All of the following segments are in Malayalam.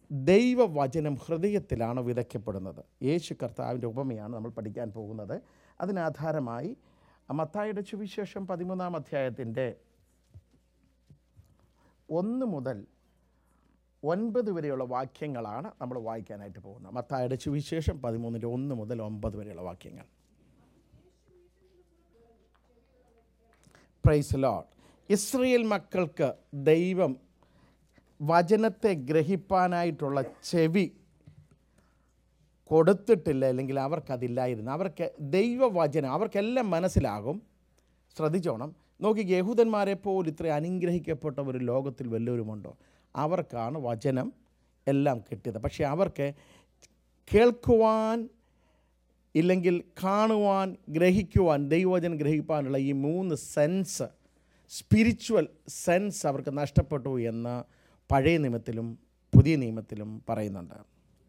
ദൈവവചനം ഹൃദയത്തിലാണ് വിതയ്ക്കപ്പെടുന്നത് യേശു കർത്താവിൻ്റെ ഉപമയാണ് നമ്മൾ പഠിക്കാൻ പോകുന്നത് അതിനാധാരമായി മത്തായുടെ സുവിശേഷം പതിമൂന്നാം അധ്യായത്തിൻ്റെ ഒന്ന് മുതൽ ഒൻപത് വരെയുള്ള വാക്യങ്ങളാണ് നമ്മൾ വായിക്കാനായിട്ട് പോകുന്നത് മത്തായുടെ സുവിശേഷം പതിമൂന്നിൻ്റെ ഒന്ന് മുതൽ ഒമ്പത് വരെയുള്ള വാക്യങ്ങൾ പ്രൈസ് ലോഡ് ഇസ്രയേൽ മക്കൾക്ക് ദൈവം വചനത്തെ ഗ്രഹിപ്പാനായിട്ടുള്ള ചെവി കൊടുത്തിട്ടില്ല അല്ലെങ്കിൽ അവർക്കതില്ലായിരുന്നു അവർക്ക് ദൈവവചനം അവർക്കെല്ലാം മനസ്സിലാകും ശ്രദ്ധിച്ചോണം നോക്കി യഹൂദന്മാരെ പോലും ഇത്ര അനുഗ്രഹിക്കപ്പെട്ട ഒരു ലോകത്തിൽ വല്ലവരുമുണ്ടോ അവർക്കാണ് വചനം എല്ലാം കിട്ടിയത് പക്ഷേ അവർക്ക് കേൾക്കുവാൻ ഇല്ലെങ്കിൽ കാണുവാൻ ഗ്രഹിക്കുവാൻ ദൈവവചനം ഗ്രഹിക്കാനുള്ള ഈ മൂന്ന് സെൻസ് സ്പിരിച്വൽ സെൻസ് അവർക്ക് നഷ്ടപ്പെട്ടു എന്ന് പഴയ നിയമത്തിലും പുതിയ നിയമത്തിലും പറയുന്നുണ്ട്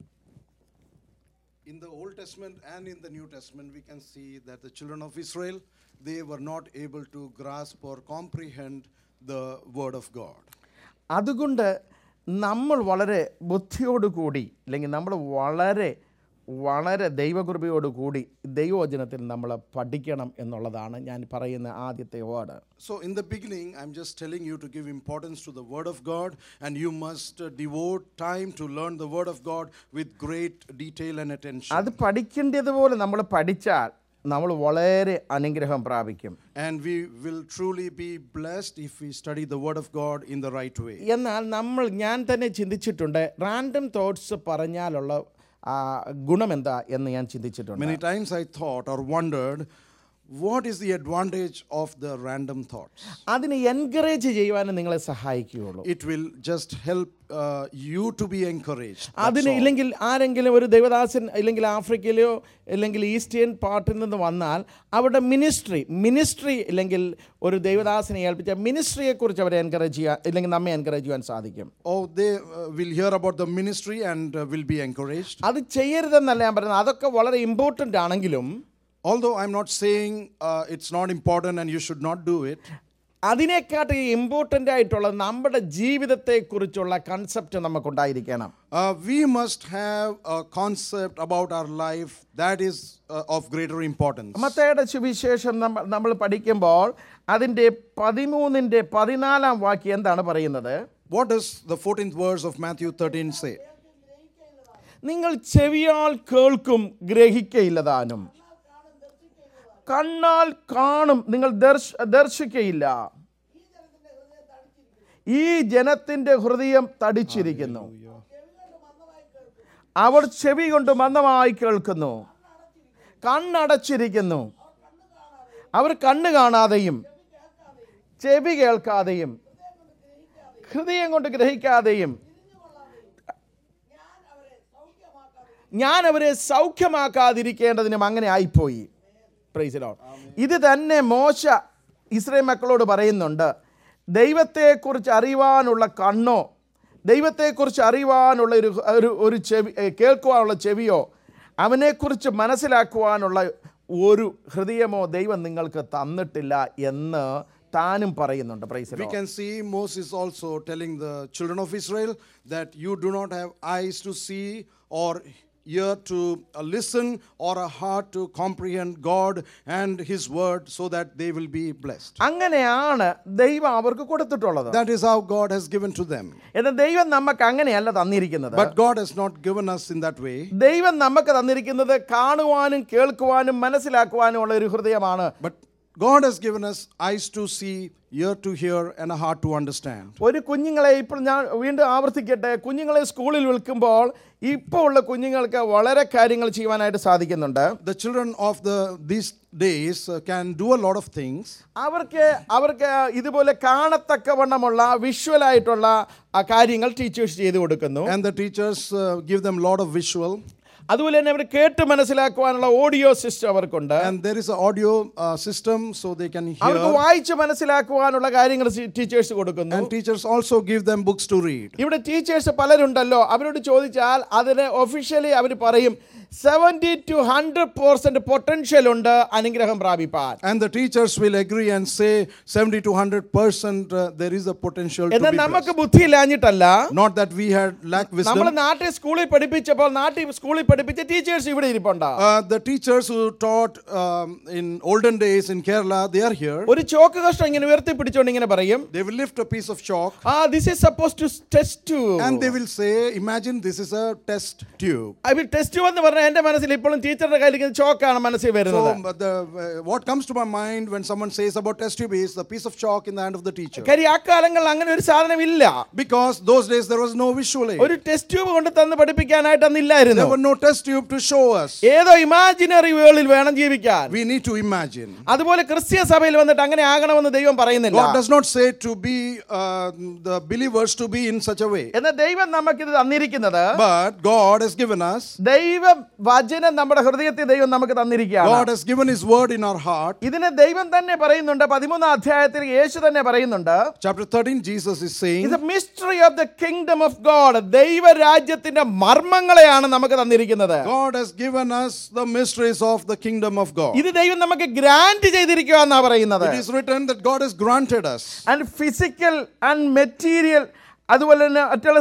In the Old Testament and in the New Testament, we can see that the children of Israel, they were not able to grasp or comprehend the word of God. അതുകൊണ്ട് നമ്മൾ വളരെ ബുദ്ധിയോടുകൂടി അല്ലെങ്കിൽ നമ്മൾ വളരെ വളരെ ദൈവകൃപയോടുകൂടി ദൈവവചനത്തിൽ നമ്മൾ പഠിക്കണം എന്നുള്ളതാണ് ഞാൻ പറയുന്ന ആദ്യത്തെ word So, in the beginning, I'm just telling you to give importance to the word of God, and you must uh, devote time to learn the word of God with great detail and attention. അത് പഠിക്കേണ്ടതുപോലെ നമ്മൾ പഠിച്ചാൽ നമ്മൾ വളരെ അനുഗ്രഹം പ്രാപിക്കും And we will truly be blessed if we study the word of God in the right way. എന്നാൽ നമ്മൾ ഞാൻ തന്നെ ചിന്തിച്ചിട്ടുണ്ട് റാൻഡം തോട്ട്സ് പറഞ്ഞാലുള്ള ആ, ഗുണമെന്താ എന്ന് ഞാൻ ചിന്തിച്ചിട്ടുണ്ട് Many times I thought or wondered, what is the advantage of the random thoughts? അതിനെ എൻകറേജ് ചെയ്യുവാനും നിങ്ങളെ സഹായിക്കുകയുള്ളൂ It will just help uh, you to be encouraged. That's അതിന് all. ഇല്ലെങ്കിൽ ആരെങ്കിലും ഒരു ദൈവദാസൻ ഇല്ലെങ്കിൽ ആഫ്രിക്കയിലെയോ ഇല്ലെങ്കിൽ ഈസ്റ്റേൺ പാർട്ടിൽ നിന്ന് വന്നാൽ അവരുടെ മിനിസ്ട്രി മിനിസ്ട്രി ഇല്ലെങ്കിൽ ഒരു ദൈവദാസനെ ഏൽപ്പിച്ച മിനിസ്ട്രിയെക്കുറിച്ച് അവരെ എൻകറേജ് ചെയ്യാൻ ഇല്ലെങ്കിൽ നമ്മെ എൻകറേജ് ചെയ്യാൻ സാധിക്കും Oh, they uh, will hear about the ministry and uh, will be encouraged. അത് ചെയ്യരുതെന്നല്ല ഞാൻ പറയുന്നത് അതൊക്കെ വളരെ ഇമ്പോർട്ടൻ്റ് ആണെങ്കിലും Although I'm not saying uh, it's not important and you should not do it, അതിനെക്കാട്ട് ഇമ്പോർട്ടൻ്റ് ആയിട്ടുള്ള നമ്മുടെ ജീവിതത്തെക്കുറിച്ചുള്ള കൺസെപ്റ്റ് നമുക്കുണ്ടായിരിക്കണം uh, we must have a concept about our life that is uh, of greater importance. മത്തയുടെ സുവിശേഷം നമ്മൾ നമ്മൾ പഠിക്കുമ്പോൾ അതിൻ്റെ പതിമൂന്നിൻ്റെ പതിനാലാം വാക്യം എന്താണ് പറയുന്നത് What does the 14th verse of Matthew 13 say? നിങ്ങൾ ചെവിയാൽ കേൾക്കും ഗ്രഹിക്കയില്ലതാനും കണ്ണാൽ കാണും നിങ്ങൾ ദർശ ദർശിക്കയില്ല ഈ ജനത്തിൻ്റെ ഹൃദയം തടിച്ചിരിക്കുന്നു അവർ ചെവി കൊണ്ട് മന്ദമായി കേൾക്കുന്നു കണ്ണടച്ചിരിക്കുന്നു അവർ കണ്ണ് കാണാതെയും ചെവി കേൾക്കാതെയും ഹൃദയം കൊണ്ട് ഗ്രഹിക്കാതെയും ഞാൻ അവരെ സൗഖ്യമാക്കാതിരിക്കേണ്ടതിനും അങ്ങനെ ആയിപ്പോയി പ്രൈസ് ലോർഡ് ഇത് തന്നെ മോശ ഇസ്രയേൽ മക്കളോട് പറയുന്നുണ്ട് ദൈവത്തെക്കുറിച്ച് അറിയുവാനുള്ള കണ്ണോ ദൈവത്തെക്കുറിച്ച് അറിയുവാനുള്ള ഒരു ഒരു ഒരു ചെവി ഏ, കേൾക്കുവാനുള്ള ചെവിയോ അവനെക്കുറിച്ച് മനസ്സിലാക്കുവാനുള്ള ഒരു ഹൃദയമോ ദൈവം നിങ്ങൾക്ക് തന്നിട്ടില്ല എന്ന് താനും പറയുന്നുണ്ട് praise We can see Moses also telling the children of Israel that you do not have eyes to see or ear to uh, listen or a heart to comprehend God and His word so that they will be blessed. അങ്ങനെയാണ് ദൈവം അവർക്ക് കൊടുത്തിട്ടുള്ളത് That is how God has given to them. എന്നാൽ ദൈവം നമുക്ക് അങ്ങനെയല്ല തന്നിരിക്കുന്നത് But God has not given us in that way. ദൈവം നമുക്ക് തന്നിരിക്കുന്നത് കാണുവാനും കേൾക്കുവാനും മനസ്സിലാക്കുവാനും ഉള്ള ഒരു ഹൃദയമാണ് But God has given us eyes to see, ear to hear, and a heart to understand. ഒരു കുഞ്ഞുങ്ങളെ ഇപ്പോൾ ഞാൻ വീണ്ടും ആവർത്തിക്കട്ടെ കുഞ്ഞുങ്ങളെ സ്കൂളിൽ വിൽക്കുമ്പോൾ ഇപ്പോൾ ഉള്ള കുഞ്ഞുങ്ങൾക്ക് വളരെ കാര്യങ്ങൾ ചെയ്യുവാനായിട്ട് സാധിക്കുന്നുണ്ട് The children of the these days uh, can do a lot of things. അവർക്ക് അവർക്ക് ഇതുപോലെ കാണത്തക്കവണ്ണമുള്ള വിഷ്വലായിട്ടുള്ള ആ കാര്യങ്ങൾ ടീച്ചേഴ്സ് ചെയ്തു കൊടുക്കുന്നു And the teachers uh, give them a lot of visual. അതുപോലെ തന്നെ അവർ കേട്ട് മനസ്സിലാക്കുവാനുള്ള ഓഡിയോ സിസ്റ്റം അവർക്കുണ്ട് And there is an audio uh, system so they can അവർക്ക് hear. വായിച്ച് മനസ്സിലാക്കുവാനുള്ള കാര്യങ്ങൾ ടീച്ചേഴ്സ് കൊടുക്കുന്നു And teachers also give them books to read. ഇവിടെ ടീച്ചേഴ്സ് പലരുണ്ടല്ലോ അവരോട് ചോദിച്ചാൽ അതിന് ഒഫീഷ്യലി അവർ പറയും seventy to hundred percent potential ഉണ്ട് അനുഗ്രഹം പ്രാപിപ്പാൻ And the teachers will agree and say 70 to 100 percent uh, there is a potential to എന്നാൽ be നമുക്ക് blessed. ബുദ്ധിയില്ലാഞ്ഞിട്ടല്ല Not that we had lacked നമ്മൾ wisdom. നാട്ടിൽ സ്കൂളിൽ പഠിപ്പിച്ചപ്പോൾ നാട്ടിൽ സ്കൂളിൽ പഠിപ്പിച്ച ടീച്ചേഴ്സ് ഇവിടെ ഇരിപ്പുണ്ട് Uh, the teachers who taught um, in olden days in Kerala, they are here. ഒരു ചോക്ക് കഷ്ടം ഇങ്ങനെ ഉയർത്തി പിടിച്ചോണ്ട് ഇങ്ങനെ പറയും They will lift a piece of chalk ആ this is suppose to test to and they will say, Imagine this is a test tube. Test എന്ന് പറഞ്ഞാൽ എന്റെ മനസ്സിൽ ഇപ്പോഴും ടീച്ചറുടെ കയ്യിൽ ചോക്കാണ് മനസ്സിൽ വരുന്നത് So, but the, uh, what comes to my mind when someone says about test tube is the piece of chalk in the hand of the teacher. കാര്യം ആ കാലങ്ങളിൽ അങ്ങനെ ഒരു സാധനം ഇല്ല Because those days there was no visual aid. ഒരു ടെസ്റ്റ് ട്യൂബ് കൊണ്ട് തന്ന് പഠിപ്പിക്കാനായിട്ട് അന്നില്ലായിരുന്നു There were no test tube to show us. ഏതോ ഇമാജിനറി വേൾഡിൽ വേണം ജീവിക്കാൻ We need to imagine. അതുപോലെ ക്രിസ്ത്യ സഭയിൽ വന്നിട്ട് അങ്ങനെ ആകണമെന്ന് ദൈവം പറയുന്നില്ല God does not say to be uh, the believers to be in such a way. എന്നാൽ ദൈവം നമുക്കിത് തന്നിരിക്കുന്നത് But God has given us, ദൈവ വചനം നമ്മുടെ ഹൃദയത്തിൽ ദൈവം നമുക്ക് തന്നിരിക്കുകയാണ് God has given His word in our heart. ഇതിനെ ദൈവം തന്നെ പറയുന്നുണ്ട് പതിമൂന്നാം അധ്യായത്തിൽ യേശു തന്നെ പറയുന്നുണ്ട് Chapter 13, Jesus is saying, ഇത് mystery of the kingdom of God ദൈവരാജ്യത്തിന്റെ മർമ്മങ്ങളെയാണ് നമുക്ക് തന്നിരിക്കുന്നത് God has given us the mysteries of the kingdom of God. ഇത് ദൈവം നമുക്ക് ഗ്രാൻഡ് ചെയ്തിരിക്കുക എന്നാ പറയുന്നത് It is written that God has granted us. And physical and material അതുപോലെ തന്നെ മറ്റുള്ള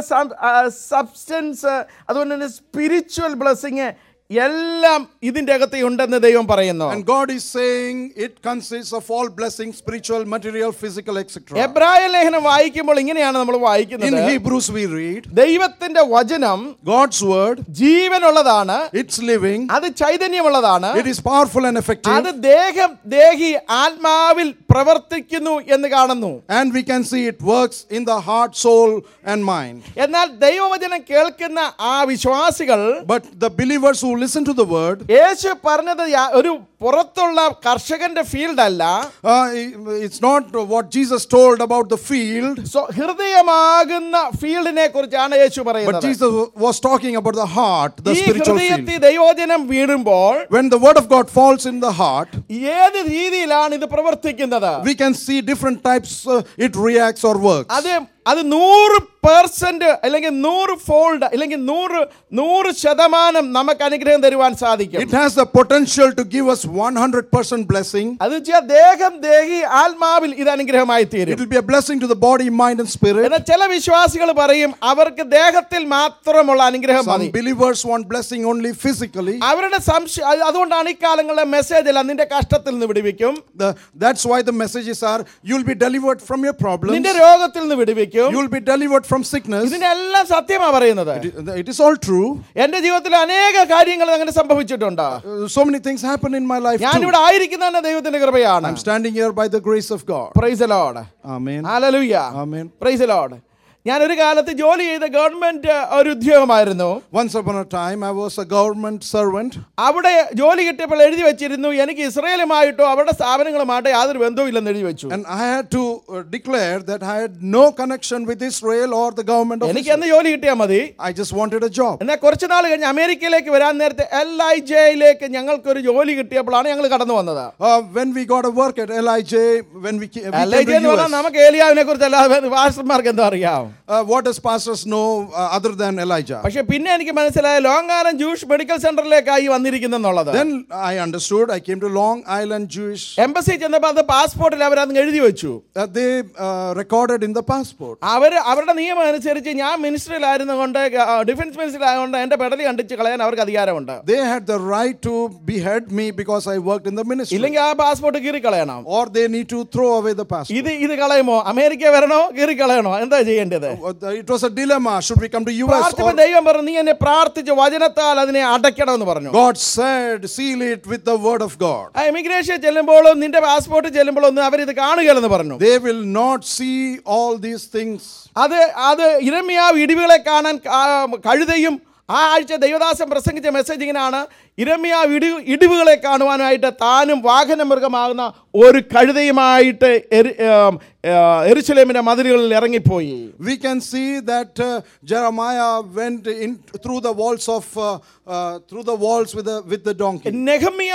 സബ്സ്റ്റൻസ് അതുപോലെ തന്നെ സ്പിരിച്വൽ ബ്ലെസ്സിങ് എല്ലാം ഇതിൻ്റെ അകത്ത് ഉണ്ടെന്ന് ദൈവം പറയുന്നു And God is saying it consists of all blessings, spiritual, material, physical, etc. എബ്രായ ലേഖനം വായിക്കുമ്പോൾ ഇങ്ങനെയാണ് നമ്മൾ In വായിക്കുന്നത് Hebrews, we read, ദൈവത്തിന്റെ വചനം God's word, ജീവനുള്ളതാണ് it's living, അത് ചൈതന്യമുള്ളതാണ് it is powerful and effective, അത് ദേഹം ദേഹി ആത്മാവിൽ പ്രവർത്തിക്കുന്നു എന്ന് കാണുന്നു and we can see it works in the heart, soul, and mind. എന്നാൽ ദൈവവചനം കേൾക്കുന്ന ആ വിശ്വാസികൾ But the believers who listen to the word, യേശു പറഞ്ഞത് യാ- ഒരു പുറത്തുള്ള കർഷകന്റെ ഫീൽഡ് അല്ല uh, it's not what Jesus told about the field, സ്വ- ഹൃദയമാകുന്ന ഫീൽഡിനെ കുറിച്ചാണ് യേശു but പറയുന്നത് Jesus was talking about the heart, the ഈ spiritual field. ഹൃദയത്തിൽ ദൈവവചനം വീഴുമ്പോൾ When the word of God falls in the heart, ഏത് രീതിയിലാണ് ഇത് പ്രവർത്തിക്കുന്നത് we can see different types uh, it reacts or works. അത് അത് നൂറ് പെർസെന്റ് അല്ലെങ്കിൽ നൂറ് ഫോൾഡ് അല്ലെങ്കിൽ നൂറ് നൂറ് ശതമാനം നമുക്ക് അനുഗ്രഹം തരുവാൻ സാധിക്കും It has the potential to give us 100% blessing. അത് വെച്ചാൽ ദേഹം ദേഹി ആത്മാവിൽ ഇത് അനുഗ്രഹമായി It തീരും will be a blessing to the body, mind, and spirit. എന്നാൽ ചില വിശ്വാസികൾ പറയും അവർക്ക് ദേഹത്തിൽ മാത്രമുള്ള അനുഗ്രഹം മതി Some believers want blessing only physically. അവരുടെ സംശയം അത് അതുകൊണ്ടാണ് ഈ കാലങ്ങളിലെ മെസ്സേജ് അല്ല നിന്റെ കഷ്ടത്തിൽ നിന്ന് വിടുവിക്കും The, that's why the messages are you'll be delivered from your problems, നിന്റെ രോഗത്തിൽ നിന്ന് വിടുവിക്കും you'll be delivered from sickness. ഇതിന്റെ എല്ലാം സത്യമാ പറയുന്നത് It- It is all true. എന്റെ ജീവിതത്തിൽ അനേക കാര്യങ്ങൾ അങ്ങനെ സംഭവിച്ചിട്ടുണ്ട് Uh, So many things happen in my life. ഞാൻ Too. ഇവിടെ ആയിരിക്കുന്ന തന്നെ ദൈവത്തിന്റെ കൃപയാണ് I'm standing here by the grace of God. Praise Lord Amen. Hallelujah Amen. Praise Lord ഞാൻ ഒരു കാലത്ത് ജോലി ചെയ്ത ഗവൺമെന്റ് ഒരു ഉദ്യോഗമായിരുന്നു Once upon a time, I was a government servant. അവിടെ ജോലി കിട്ടിയപ്പോൾ എഴുതി വെച്ചിരുന്നു എനിക്ക് ഇസ്രയേലുമായിട്ടോ അവരുടെ സ്ഥാപനങ്ങളുമായിട്ടോ യാതൊരു ബന്ധവും ഇല്ലെന്ന് എഴുതി വെച്ചു And I had to uh, declare that I had no connection with Israel or the government of എനിക്ക് Israel. എന്ന് ജോലി കിട്ടിയാൽ മതി I just wanted a job. എന്നാൽ കുറച്ച് നാൾ കഴിഞ്ഞ് അമേരിക്കയിലേക്ക് വരാൻ നേരത്തെ എൽ ഐ ജെയിലേക്ക് ഞങ്ങൾക്കൊരു ജോലി കിട്ടിയപ്പോഴാണ് ഞങ്ങൾ കടന്നു വന്നത് Uh, when we got a work at LIJ, when we, ca- we L I came J എന്ന് to പറഞ്ഞാൽ US, നമുക്ക് ഏലിയാവിനെ കുറിച്ച് അല്ലാതെ പാസ്റ്റർമാർക്ക് എന്തോ അറിയാം uh, what does pastors know uh, other than Elijah? പക്ഷെ പിന്നെ എനിക്ക് മനസ്സിലായ ലോങ്ങാലം ജൂഷ് മെഡിക്കൽ സെന്ററിലേക്കായി വന്നിരിക്കുന്നെന്നുള്ളത് Then I understood. I came to Long Island Jewish. Embassy ചെന്നപ്പോൾ അത് പാസ്പോർട്ടിൽ അവരത് എഴുതി വെച്ചു Uh, they uh, recorded in the passport. അവർ അവരുടെ നിയമം അനുസരിച്ച് ഞാൻ മിനിസ്റ്ററിലായിരുന്നു കൊണ്ട് ഡിഫൻസ് മിനിസ്റ്ററിലായതുകൊണ്ട് എൻ്റെ പെടലി കണ്ടിച്ച് കളയാൻ അവർക്ക് അധികാരമുണ്ട് They had the right to behead me because I worked in the ministry. ഇല്ലെങ്കിൽ ആ പാസ്പോർട്ട് കീറി കളയണം Or they need to throw away the passport. ഇത് ഇത് കളയുമോ അമേരിക്ക വരണോ കീറി കളയണോ എന്താ ചെയ്യേണ്ടത് Uh, It was a dilemma. Should we come to US? പ്രാർത്ഥിച്ചപ്പോൾ Or ദൈവം പറഞ്ഞു നീ എന്നെ പ്രാർത്ഥിച്ച് വചനത്താൽ അതിനെ അടയ്ക്കണമെന്ന് പറഞ്ഞു God said, seal it with the word of God. ആ ഇമിഗ്രേഷൻ ചെല്ലുമ്പോഴും നിന്റെ പാസ്പോർട്ട് ചെല്ലുമ്പോഴും ഒന്നും അവരിത് കാണുകയല്ലെന്ന് പറഞ്ഞു They will not see all these things. അത് അത് ഇരമ്യാവ് ഇടിവുകളെ കാണാൻ കാ- കഴുതയും ആ ആഴ്ച ദൈവദാസൻ പ്രസംഗിച്ച മെസ്സേജ് ഇങ്ങനെയാണ് ഇരമ്യാവ് ഇടി ഇടിവുകളെ കാണുവാനായിട്ട് താനും വാഹന മൃഗമാകുന്ന ഒരു കഴുതയുമായിട്ട് എരി- ഏം, ഏ, എരുശലേമിന്റെ മതിലുകളിൽ ഇറങ്ങിപ്പോയി We can see that uh, Jeremiah went in through the walls of uh, uh, through the walls with the with the donkey. Nehemiah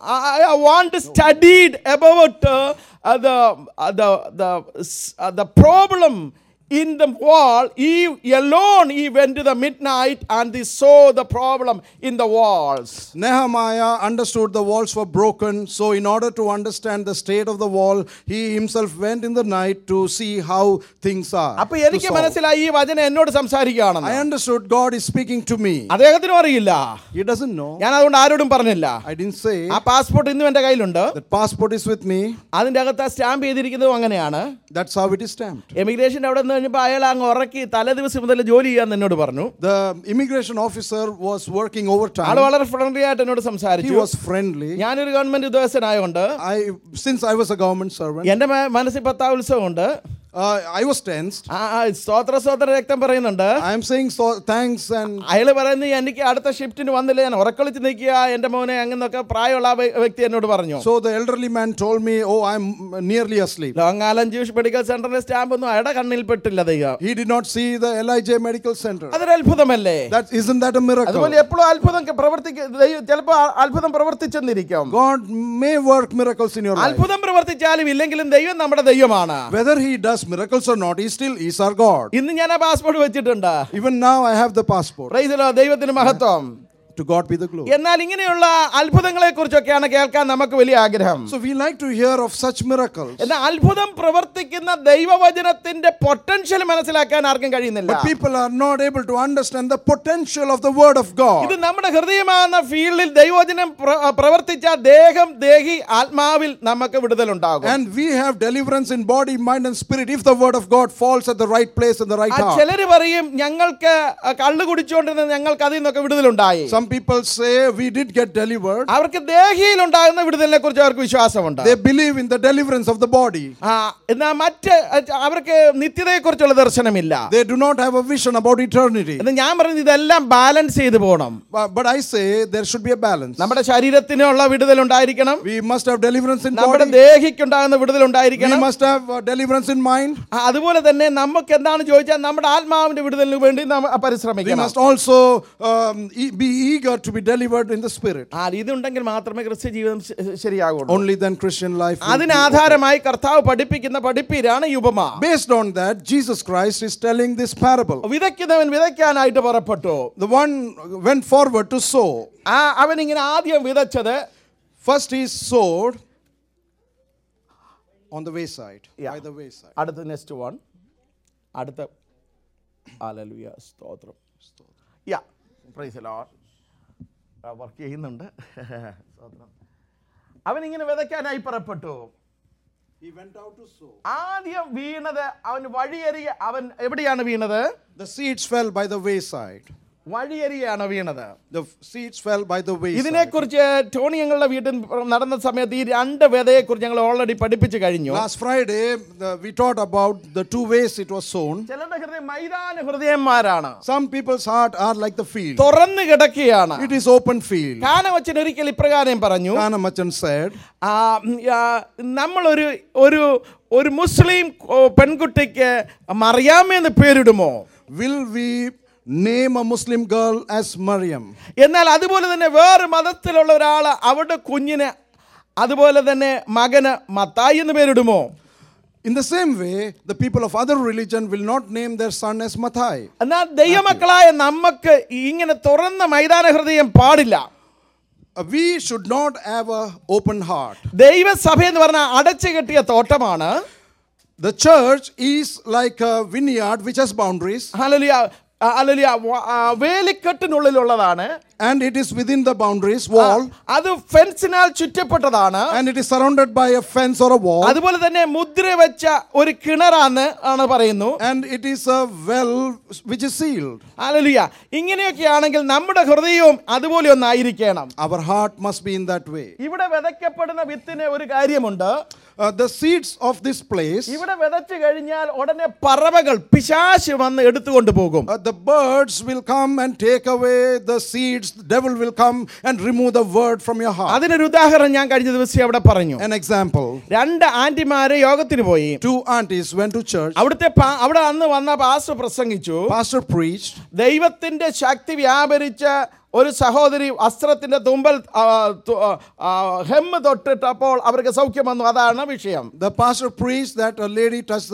I want studied about uh, uh, the uh, the the uh, the problem in the wall, he alone he went to the midnight and he saw the problem in the walls. Nehemiah understood the walls were broken, so in order to understand the state of the wall, he himself went in the night to see how things are. അപ്പൊ to എനിക്ക് solve. മനസ്സിലായി ഈ വചനം എന്നോട് I സംസാരിക്കുകയാണെന്ന് understood God is speaking to me. അദ്ദേഹത്തിനും അറിയില്ല He doesn't know. ഞാൻ അതുകൊണ്ട് ആരോടും പറഞ്ഞില്ല I didn't say ആ പാസ്പോർട്ട് ഇന്നും എന്റെ കയ്യിലുണ്ട് that passport is with me. അതിന്റെ അകത്ത് സ്റ്റാമ്പ് ചെയ്തിരിക്കുന്നതും അങ്ങനെയാണ് That's how it is stamped. എമിഗ്രേഷൻ്റെ അവിടെ നിന്ന് കഴിഞ്ഞപ്പോൾ അയാൾ അങ്ങ് ഉറക്കി തലേ ദിവസം മുതൽ ജോലി ചെയ്യാന്ന് എന്നോട് പറഞ്ഞു The immigration officer was working ആള് overtime. വളരെ ഫ്രണ്ട്ലി ആയിട്ട് എന്നോട് He സംസാരിച്ചു was friendly. ഞാനൊരു ഗവൺമെന്റ് ഉദ്യോഗസ്ഥനായതുകൊണ്ട് I, since I was a government servant, എന്റെ മ- മനസ്സിൽ പത്താ ഉത്സവമുണ്ട് uh, I was tensed. ആ ആ, സ്തോത്ര സ്തോത്ര രക്തം പറയുന്നുണ്ട് I am saying so, thanks and അയാൾ പറയുന്നത് എനിക്ക് അടുത്ത ഷിഫ്റ്റിന് വന്നില്ല ഞാൻ ഉറക്കളിച്ച് നിൽക്കുക എൻ്റെ മോനെ അങ്ങനൊക്കെ പ്രായമുള്ള ആ വ്യ- വ്യക്തി എന്നോട് പറഞ്ഞു so the elderly man told me, Oh, I'm nearly asleep. Long Island Jewish medical സെന്ററിന്റെ സ്റ്റാമ്പ് ഒന്നും അയാളുടെ കണ്ണിൽ പെട്ടില്ല ദൈവം He did not see the LIJ Medical Center. അതൊരു അത്ഭുതമല്ലേ That isn't that a miracle? അതുപോലെ എപ്പോഴും അത്ഭുതം പ്രവർത്തിക്ക ദൈവം ചിലപ്പോൾ അത്ഭുതം പ്രവർത്തിച്ചെന്നിരിക്കും God may work miracles in your life. അത്ഭുതം പ്രവർത്തിച്ചാലും ഇല്ലെങ്കിലും ദൈവം നമ്മുടെ ദൈവമാണ് Whether He does miracles or not, He still is our God. ഇന്ന് ഞാൻ ആ പാസ്പോർട്ട് വെച്ചിട്ടുണ്ട് Even now, I have the passport. പ്രൈസിലോ ദൈവത്തിന് മഹത്വം To God be the glory. എന്നാൽ ഇങ്ങനെയുള്ള അത്ഭുതങ്ങളെ കുറിച്ചൊക്കെയാണ് കേൾക്കാൻ നമുക്ക് വലിയ ആഗ്രഹം So we like to hear of such miracles. എന്നാൽ അത്ഭുതം പ്രവർത്തിക്കുന്ന ദൈവവചനത്തിന്റെ പൊട്ടൻഷ്യൽ മനസ്സിലാക്കാൻ ആർക്കും കഴിയുന്നില്ല But people are not able to understand the potential of the Word of ഇത് God. നമ്മുടെ ഹൃദയമാകുന്ന ഫീൽഡിൽ ദൈവവചനം പ്ര- പ്രവർത്തിച്ച ദേഹം ദേഹി ആത്മാവിൽ നമുക്ക് വിടുതലുണ്ടാകും And we have deliverance in body, mind, and spirit if the Word of God falls at the right place and the right ആ heart. ചിലര് പറയും ഞങ്ങൾക്ക് കള്ളു കുടിച്ചുകൊണ്ടിരുന്ന ഞങ്ങൾക്ക് അതിൽ നിന്നൊക്കെ വിടുതലുണ്ടായി Some people say we did get delivered. അവർക്ക് ദേഹിയിൽ ഉണ്ടാകുന്ന വിടുതലിനെ കുറിച്ച് അവർക്ക് വിശ്വാസമുണ്ട് They believe in the deliverance of the body. ആ എന്നാൽ മറ്റ് അവർക്ക് നിത്യതയെ കുറിച്ചുള്ള ദർശനമില്ല They do not have a vision about eternity. എന്ന് ഞാൻ പറയുന്നത് ഇതെല്ലാം ബാലൻസ് ചെയ്ത് പോകണം But, but I say there should be a balance. നമ്മുടെ ശരീരത്തിനുള്ള വിടുതൽ ഉണ്ടായിരിക്കണം We must have deliverance in നമ്മുടെ body. ദേഹിക്കുണ്ടാകുന്ന വിടുതൽ We ഉണ്ടായിരിക്കണം must have uh, deliverance in mind. ആ, അതുപോലെ തന്നെ നമുക്ക് എന്താണ് ചോദിച്ചാൽ നമ്മുടെ ആത്മാവിന്റെ വിടുതലിന് വേണ്ടി നാം We പരിശ്രമിക്കണം must also um, e- be eager to be delivered in the spirit. ആ ഇതുണ്ടെങ്കിൽ മാത്രമേ ക്രിസ്ത്യ ജീവിതം ശ- ശരിയാകുള്ളൂ Only then Christian life. will be അതിന് ആധാരമായി കർത്താവ് പഠിപ്പിക്കുന്ന പഠിപ്പീരാണ് ഈ ഉപമ Based on that, Jesus Christ is telling this parable. വിതയ്ക്കുന്നവൻ വിതയ്ക്കാനായിട്ട് പുറപ്പെട്ടു The one went forward to sow. ആ അവൻ ഇങ്ങനെ ആദ്യം വിതച്ചത് First he sowed on the wayside. Yeah. By the wayside. അടുത്ത നെക്സ്റ്റ് വൺ അടുത്ത ആലലുയ സ്തോത്രം യാ പ്രൈസ് വർക്ക് ചെയ്യുന്നുണ്ട് സ്തോത്രം അവൻ ഇങ്ങനെ വിതയ്ക്കാനായി പുറപ്പെട്ടു He went out to sow. ആദ്യം വീണത് അവൻ വഴിയരിക അവൻ എവിടെയാണ് വീണത് The seeds fell by the wayside. വഴിയരികയാണ് വീണത് The f- seeds fell by the wayside. ഇതിനെക്കുറിച്ച് ടോണി ഞങ്ങളുടെ വീട്ടിൽ നടന്ന സമയത്ത് ഈ രണ്ട് വിതയെക്കുറിച്ച് ഞങ്ങൾ ഓൾറെഡി പഠിപ്പിച്ചു കഴിഞ്ഞു Last Friday, the, we taught about the two ways it was sown. ചിലരുടെ ഹൃദയം മൈതാന ഹൃദയന്മാരാണ് Some people's heart are like the field. തുറന്നു കിടക്കുകയാണ് It is open field. കാനവച്ചൻ ഒരിക്കൽ ഇപ്രകാരം പറഞ്ഞു Kanamachan said, ആ, ഉം, ആ, നമ്മളൊരു ഒരു ഒരു മുസ്ലിം ഓ, പെൺകുട്ടിക്ക് മറിയാമെന്ന് പേരിടുമോ Will we name a Muslim girl as Maryam? എന്നാൽ അതുപോലെ തന്നെ വേറെ മതത്തിലുള്ള ഒരാൾ അവരുടെ കുഞ്ഞിന് അതുപോലെ തന്നെ മകന് മത്തായി എന്ന് പേരിടുമോ In the same way, the people of other religion will not name their son as Mathai. എന്നാൽ ദൈവമക്കളായ നമുക്ക് ഇങ്ങനെ തുറന്ന മൈതാന ഹൃദയം പാടില്ല Uh, We should not have a open heart. ദൈവസഭ എന്ന് പറഞ്ഞാൽ അടച്ചു കെട്ടിയ തോട്ടമാണ് The church is like a vineyard which has boundaries hallelujah. ആ, ഹല്ലേലൂയ. വ- ആ, വേലിക്കെട്ടിനുള്ളിലുള്ളതാണ് and it is within the boundaries wall അത് ഫെൻസിനാൽ ചുറ്റപ്പെട്ടതാണ് and it is surrounded by a fence or a wall അതുപോലെ തന്നെ മുദ്ര വെച്ച ഒരു കിണറാന്ന് ആണ് പറയുന്നു and it is a well which is sealed. Hallelujah ഇങ്ങനെയൊക്കെ ആണെങ്കിൽ നമ്മുടെ ഹൃദയവും അതുപോലെ ഒന്നായിരിക്കണം Our heart must be in that way. ഇവിടെ വിതയ്ക്കപ്പെടുന്ന വിത്തിന് ഒരു കാര്യമുണ്ട് Uh, the seeds of this place, ഇവിടെ വിതച്ചു കഴിഞ്ഞാൽ ഉടനെ പറവകൾ പിശാശ് വന്ന് എടുത്തുകൊണ്ട് പോകും uh, the birds will come and take away the seeds. The devil will come and remove the word from your heart. അതിനൊരു ഉദാഹരണം ഞാൻ കഴിഞ്ഞ ദിവസം അവിടെ പറഞ്ഞു An example രണ്ട് ആന്റിമാര് യോഗത്തിന് പോയി two aunties went to church. അവിടുത്തെ പാ- അവിടെ അന്ന് വന്ന പാസ്റ്റർ പ്രസംഗിച്ചു Pastor preached. ദൈവത്തിന്റെ ശക്തി വ്യാപരിച്ച ഒരു സഹോദരി വസ്ത്രത്തിന്റെ തുമ്പൽ ആ, തു- ആ, ആ, ഹെമ്മ് തൊട്ടിട്ടപ്പോൾ അവർക്ക് സൗഖ്യം വന്നു അതാണ് വിഷയം The pastor preached that a lady touched the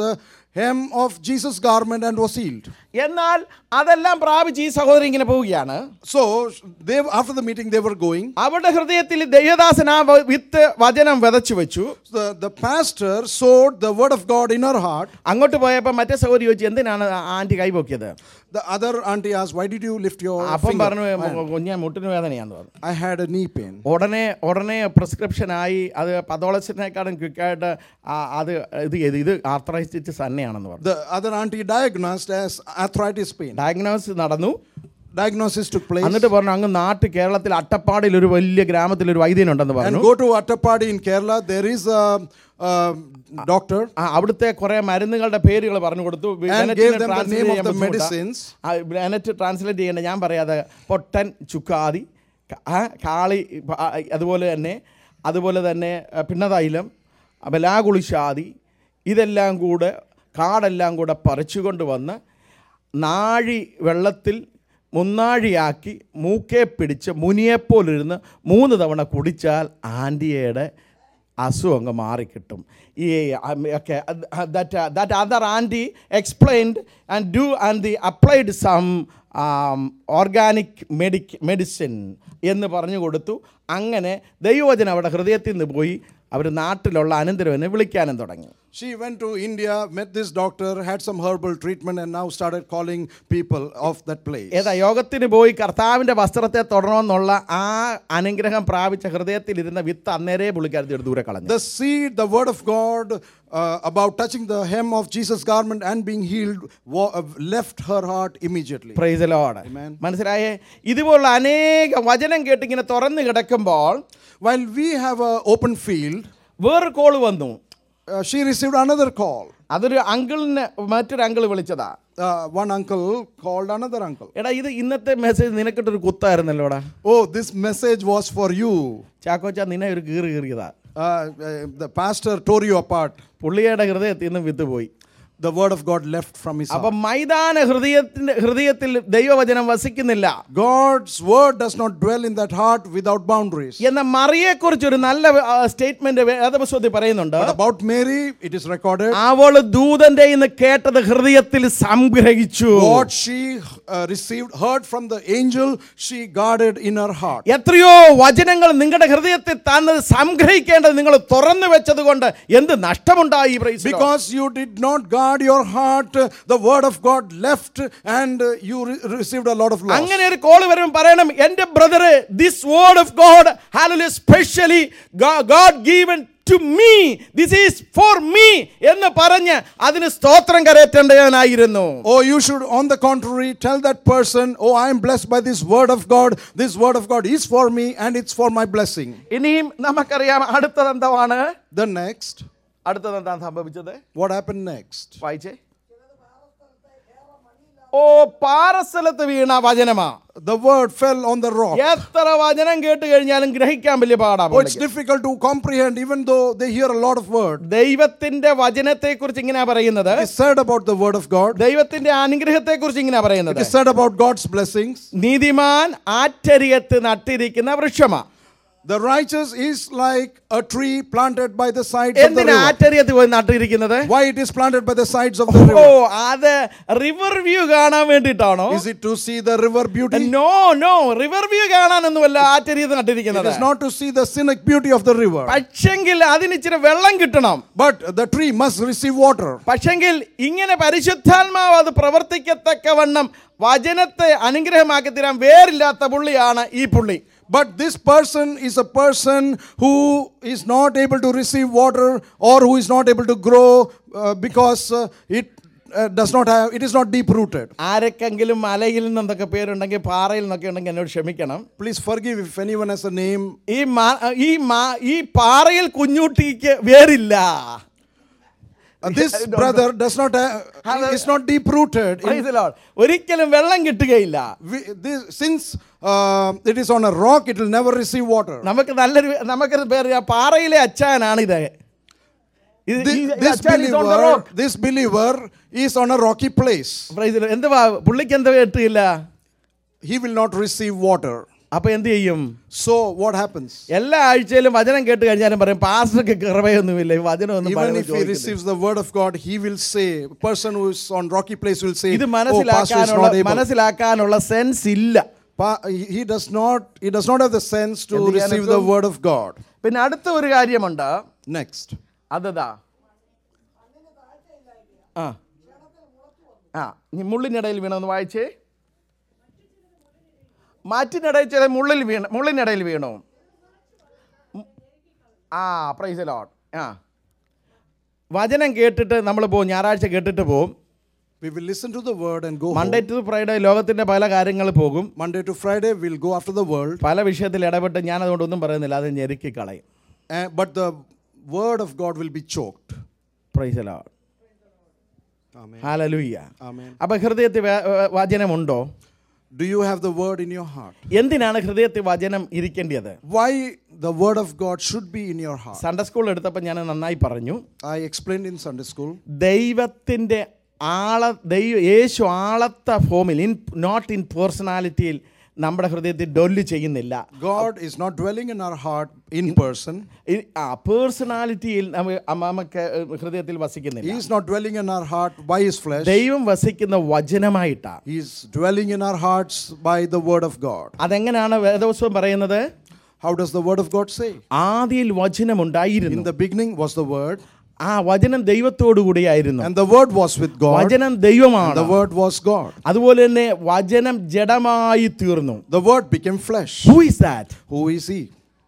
hem of Jesus' garment and was healed. എന്നാൽ അതെല്ലാം പ്രാപിച്ച് ഈ സഹോദരി ഇങ്ങനെ പോവുകയാണ് So they, after the meeting, they were going. അവരുടെ ഹൃദയത്തിൽ ദൈവദാസൻ ആ വ- വിത്ത് വചനം വിതച്ചു വെച്ചു The, the pastor sowed the word of God in her heart. അങ്ങോട്ട് പോയപ്പോൾ മറ്റേ സഹോദരി ചോദിച്ചു എന്തിനാണ് ആ ആന്റി കൈപൊക്കിയത് The other auntie asked, Why did you lift your അപ്പം finger? പറഞ്ഞു കുഞ്ഞ മുട്ടിന് വേദനയാന്ന് പറഞ്ഞു I had a knee pain. ഉടനെ ഉടനെ പ്രിസ്ക്രിപ്ഷനായി അത് പതോളസിനേക്കാളും ക്വിക്കായിട്ട് അത് ഇത് ചെയ്ത് ഇത് ആർത്രൈറ്റിസ് തന്നെയാണെന്ന് പറഞ്ഞു The other auntie diagnosed as arthritis pain. Diagnose നടന്നു Diagnosis took place. എന്നിട്ട് പറഞ്ഞു അങ്ങ് നാട്ടിൽ കേരളത്തിൽ അട്ടപ്പാടിയിൽ ഒരു വലിയ ഗ്രാമത്തിൽ ഒരു വൈദ്യനുണ്ടെന്ന് And പറഞ്ഞു go to Attapadi in Kerala, there is a, a doctor ആ, അവിടുത്തെ കുറെ മരുന്നുകളുടെ പേരുകൾ പറഞ്ഞു കൊടുത്തു and gave them the name of the medicines. Net translate ചെയ്യേണ്ട ഞാൻ പറയാതെ പൊട്ടൻ ചുക്കാതി ക- ആ, കാളി പ- ആ, അതുപോലെ തന്നെ അതുപോലെ തന്നെ ആ, പിണ്ണതൈലം ബലാകുളിശാതി ഇതെല്ലാം കൂടെ കാടെല്ലാം കൂടെ പറിച്ചുകൊണ്ട് വന്ന് നാഴി വെള്ളത്തിൽ മുന്നാഴിയാക്കി മൂക്കെ പിടിച്ച് മുനിയെപ്പോലിരുന്ന് മൂന്ന് തവണ കുടിച്ചാൽ ആൻറ്റിയുടെ അസുഖം അങ്ങ് മാറിക്കിട്ടും ഈ ഒക്കെ that that other auntie explained and do and the applied some organic medic medicine എന്ന് പറഞ്ഞു കൊടുത്തു അങ്ങനെ ദൈവവചനം അവിടെ ഹൃദയത്തിൽ നിന്ന് പോയി അവർ നാട്ടിലുള്ള അനന്തരവനെ വിളിക്കാനും തുടങ്ങി She went to India, met this doctor, had some herbal treatment, and now started calling people of that place. ഏതാ യോഗത്തിന് പോയി കർത്താവിൻ്റെ വസ്ത്രത്തെ തുടരണമെന്നുള്ള ആ അനുഗ്രഹം പ്രാപിച്ച ഹൃദയത്തിലിരുന്ന വിത്ത് അന്നേരെ പുള്ളിക്കാരത്തി ഒരു ദൂരെ കളഞ്ഞു The seed, the word of God uh, about touching the hem of Jesus' garment and being healed wa- uh, left her heart immediately. Praise Lord Amen. മനസ്സിലായേ ഇതുപോലുള്ള അനേക വചനം കേട്ടിങ്ങനെ തുറന്നു കിടക്കുമ്പോൾ While we have an open field, വേറൊരു കോള് വന്നു uh, she received another call. അതൊരു അങ്കിളിന് മറ്റൊരു അങ്കിൾ വിളിച്ചതാ Uh, one uncle called another uncle. എടാ ഇത് ഇന്നത്തെ മെസ്സേജ് നിനക്കിട്ടൊരു കുത്തായിരുന്നല്ലോടാ Oh, this message was for you. ചാക്കോച്ച നിന്നെ ഒരു കീറി കീറിയതാ Uh, uh, the pastor tore you apart. പുള്ളിയുടെ ഹൃദയത്തിൽ നിന്ന് വിത്ത് പോയി The word of God left from his heart. അപ്പം മൈതാന ഹൃദയത്തിന്റെ ഹൃദയത്തിൽ ദൈവവചനം വസിക്കുന്നില്ല God's word does not dwell in that heart without boundaries. എന്ന മറിയെക്കുറിച്ച് ഒരു നല്ല സ്റ്റേറ്റ്മെന്റ് വേദപുസ്തകത്തിൽ പറയുന്നുണ്ട് But about Mary, it is recorded അവള് ദൂതന്റെ ഇന്ന് കേട്ടത് ഹൃദയത്തിൽ സംഗ്രഹിച്ചു what she uh, received, heard from the angel, she guarded in her heart. എത്രയോ വചനങ്ങൾ നിങ്ങളുടെ ഹൃദയത്തിൽ തന്നത് സംഗ്രഹിക്കേണ്ടത് നിങ്ങൾ തുറന്നു വെച്ചത് കൊണ്ട് എന്ത് നഷ്ടമുണ്ടായി ഈ praise the Lord. Because you did not guard your heart, uh, the word of God left and uh, you re- received a lot of loss. അങ്ങനെ ഒരു കോൾ വരുമ്പോൾ പറയണം എന്റെ brother this word of God ഹാലു specially God given to me this is for me എന്ന് പറഞ്ഞ് അതിന് സ്തോത്രം കരയേറ്റേണ്ടവനായിരുന്നു Oh, you should, on the contrary, tell that person, Oh, I am blessed by this word of God. This word of God is for me and it's for my blessing. ഇനിയും നമുക്കറിയാം അടുത്തത് എന്താണ് The next, അടുത്തത് എന്താണ് സംഭവിച്ചത് what happened next? വായിച്ചേ ഓ പാറസ്ഥലത്ത് വീണ വചനമാ The word fell on the rock. എത്ര വചനം കേട്ട് കഴിഞ്ഞാലും ഗ്രഹിക്കാൻ വലിയ പാടാ Oh, it's difficult to comprehend even though they hear a lot of word. ദൈവത്തിന്റെ വചനത്തെ കുറിച്ച് ഇങ്ങനെയാ പറയുന്നത് It is said about the word of God. ദൈവത്തിന്റെ അനുഗ്രഹത്തെ കുറിച്ച് ഇങ്ങനെയാ It പറയുന്നത് is said about God's blessings. നീതിമാൻ ആറ്റരിയത്ത് നട്ടിരിക്കുന്ന വൃക്ഷമാ The righteous is like a tree planted by the sides of the എന്തിനാ river. ആറ്റരിയത്ത് പോയി നട്ടിരിക്കുന്നത് Why it is planted by the sides of the ഓ river? അത് റിവർ വ്യൂ കാണാൻ വേണ്ടിയിട്ടാണോ Is it to see the river beauty? No no river view കാണാനൊന്നുമല്ല ആറ്റരിയത്ത് It നട്ടിരിക്കുന്നത് is not to see the scenic beauty of the river. പക്ഷെങ്കിൽ അതിന് ഇച്ചിരി വെള്ളം കിട്ടണം But the tree must receive water. പക്ഷെങ്കിൽ ഇങ്ങനെ പരിശുദ്ധാത്മാവ് അത് പ്രവർത്തിക്കത്തക്കവണ്ണം വചനത്തെ അനുഗ്രഹമാക്കി തരാൻ വേറില്ലാത്ത പുള്ളിയാണ് ഈ പുള്ളി But this person is a person who is not able to receive water or who is not able to grow uh, because uh, it uh, does not have, it is not deep rooted. ആരൊക്കെങ്കിലും മലയിൽ നിന്നൊക്കെ പേരുണ്ടെങ്കിൽ പാറയിൽ നിന്നൊക്കെ ഉണ്ടെങ്കിൽ എന്നോട് ക്ഷമിക്കണം Please forgive if anyone has a name. ഈ മാ- ഈ മാ- ഈ പാറയിൽ കുഞ്ഞുട്ടിക്ക് വേറില്ല Uh, this brother does not have, is not deep rooted. Praise the Lord. ഒരിക്കലും വെള്ളം കിട്ടുകയില്ല this, since uh, it is on a rock, it will never receive water. നമുക്ക് നല്ലൊരു നമുക്കൊരു പേര് ആ പാറയിലെ അച്ചാനാണ് ഇത് ഇത് Thi- ഈ- ഈ this അച്ചാൻ is on the believer, rock. this believer is on a rocky place. Praise the Lord. എന്തുവാ പുള്ളിക്ക് എന്താ കിട്ടിയില്ല He will not receive water. അപ്പൊ എന്ത് ചെയ്യും So what happens? എല്ലാ ആഴ്ചയിലും വചനം കേട്ട് കഴിഞ്ഞാലും പറയും പാസ്റ്റർക്ക് കൃപയൊന്നുമില്ല ഈ വചനം ഒന്നും Even പറയുന്നത് if he ചോദിക്കുന്നില്ല." receives the word of God, he will say, a person who is on rocky place will say, ഇത് oh, pastor is മനസ്സിലാക്കാനുള്ള not able. മനസ്സിലാക്കാനുള്ള സെൻസ് ഇല്ല Pa- he he does not, he does not have the sense to എന്ത് receive the ചെയ്യാനൊക്കും? word of God. പിന്നെ അടുത്ത ഒരു കാര്യമുണ്ട് Next. അതതാ ആ ആ ഇനി മുള്ളിനിടയിൽ വീണൊന്ന് വായിച്ചേ മാറ്റിനിടയിൽ ചില മുള്ളിൽ വീണ മുള്ളിനിടയിൽ വീണു ഉം. ആ പ്രൈസ് ലോട്ട് ആ വചനം കേട്ടിട്ട് നമ്മൾ പോകും ഞായറാഴ്ച കേട്ടിട്ട് പോകും We will listen to the word and go Monday home. To Friday ലോകത്തിൻ്റെ പല കാര്യങ്ങൾ പോകും Monday to Friday, we'll go after the world. പല വിഷയത്തിൽ ഇടപെട്ട് ഞാൻ അതുകൊണ്ടൊന്നും പറയുന്നില്ല അത് ഞെരുക്കി കളയും Uh, but the word of God will be choked. Praise Lord Amen. Hallelujah Amen. അപ്പം ഹൃദയത്തിൽ വേ- വേ- വചനമുണ്ടോ Do you have the word in your heart? എന്തിനാണ് ഹൃദയത്തിൽ വചനം ഇരിക്കേണ്ടത് Why the word of God should be in your heart? Sunday school എടുത്തപ്പോൾ ഞാൻ നന്നായി പറഞ്ഞു I explained in Sunday school. ദൈവത്തിൻ്റെ ആള ദൈവ യേശു ആളത്ത ഫോമിൽ ഇൻ നോട്ട് ഇൻ പേഴ്സണാലിറ്റിയിൽ നമ്മുടെ ഹൃദയത്തിൽ ഡൊല്ല് ചെയ്യുന്നില്ല God is not dwelling in our heart in person. ഈ- ആ പേഴ്സണാലിറ്റിയിൽ നമ്മ- നമുക്ക് ഹൃദയത്തിൽ വസിക്കുന്നില്ല He is not dwelling in our heart by his flesh. ദൈവം വസിക്കുന്ന വചനമായിട്ടാണ് He is dwelling in our hearts by the word of God. അതെങ്ങനെയാണ് വേദോത്സവം പറയുന്നത് How does the word of God say? ആദിയിൽ In വചനമുണ്ടായിരുന്നു the beginning was the word, ആ വചനം ദൈവത്തോടു കൂടിയായിരുന്നു and the word was with God, വചനം and ദൈവമാണ് the word was God. അതുപോലെ തന്നെ വചനം ജഡമായി തീർന്നു The word became flesh. Who is that Who is he?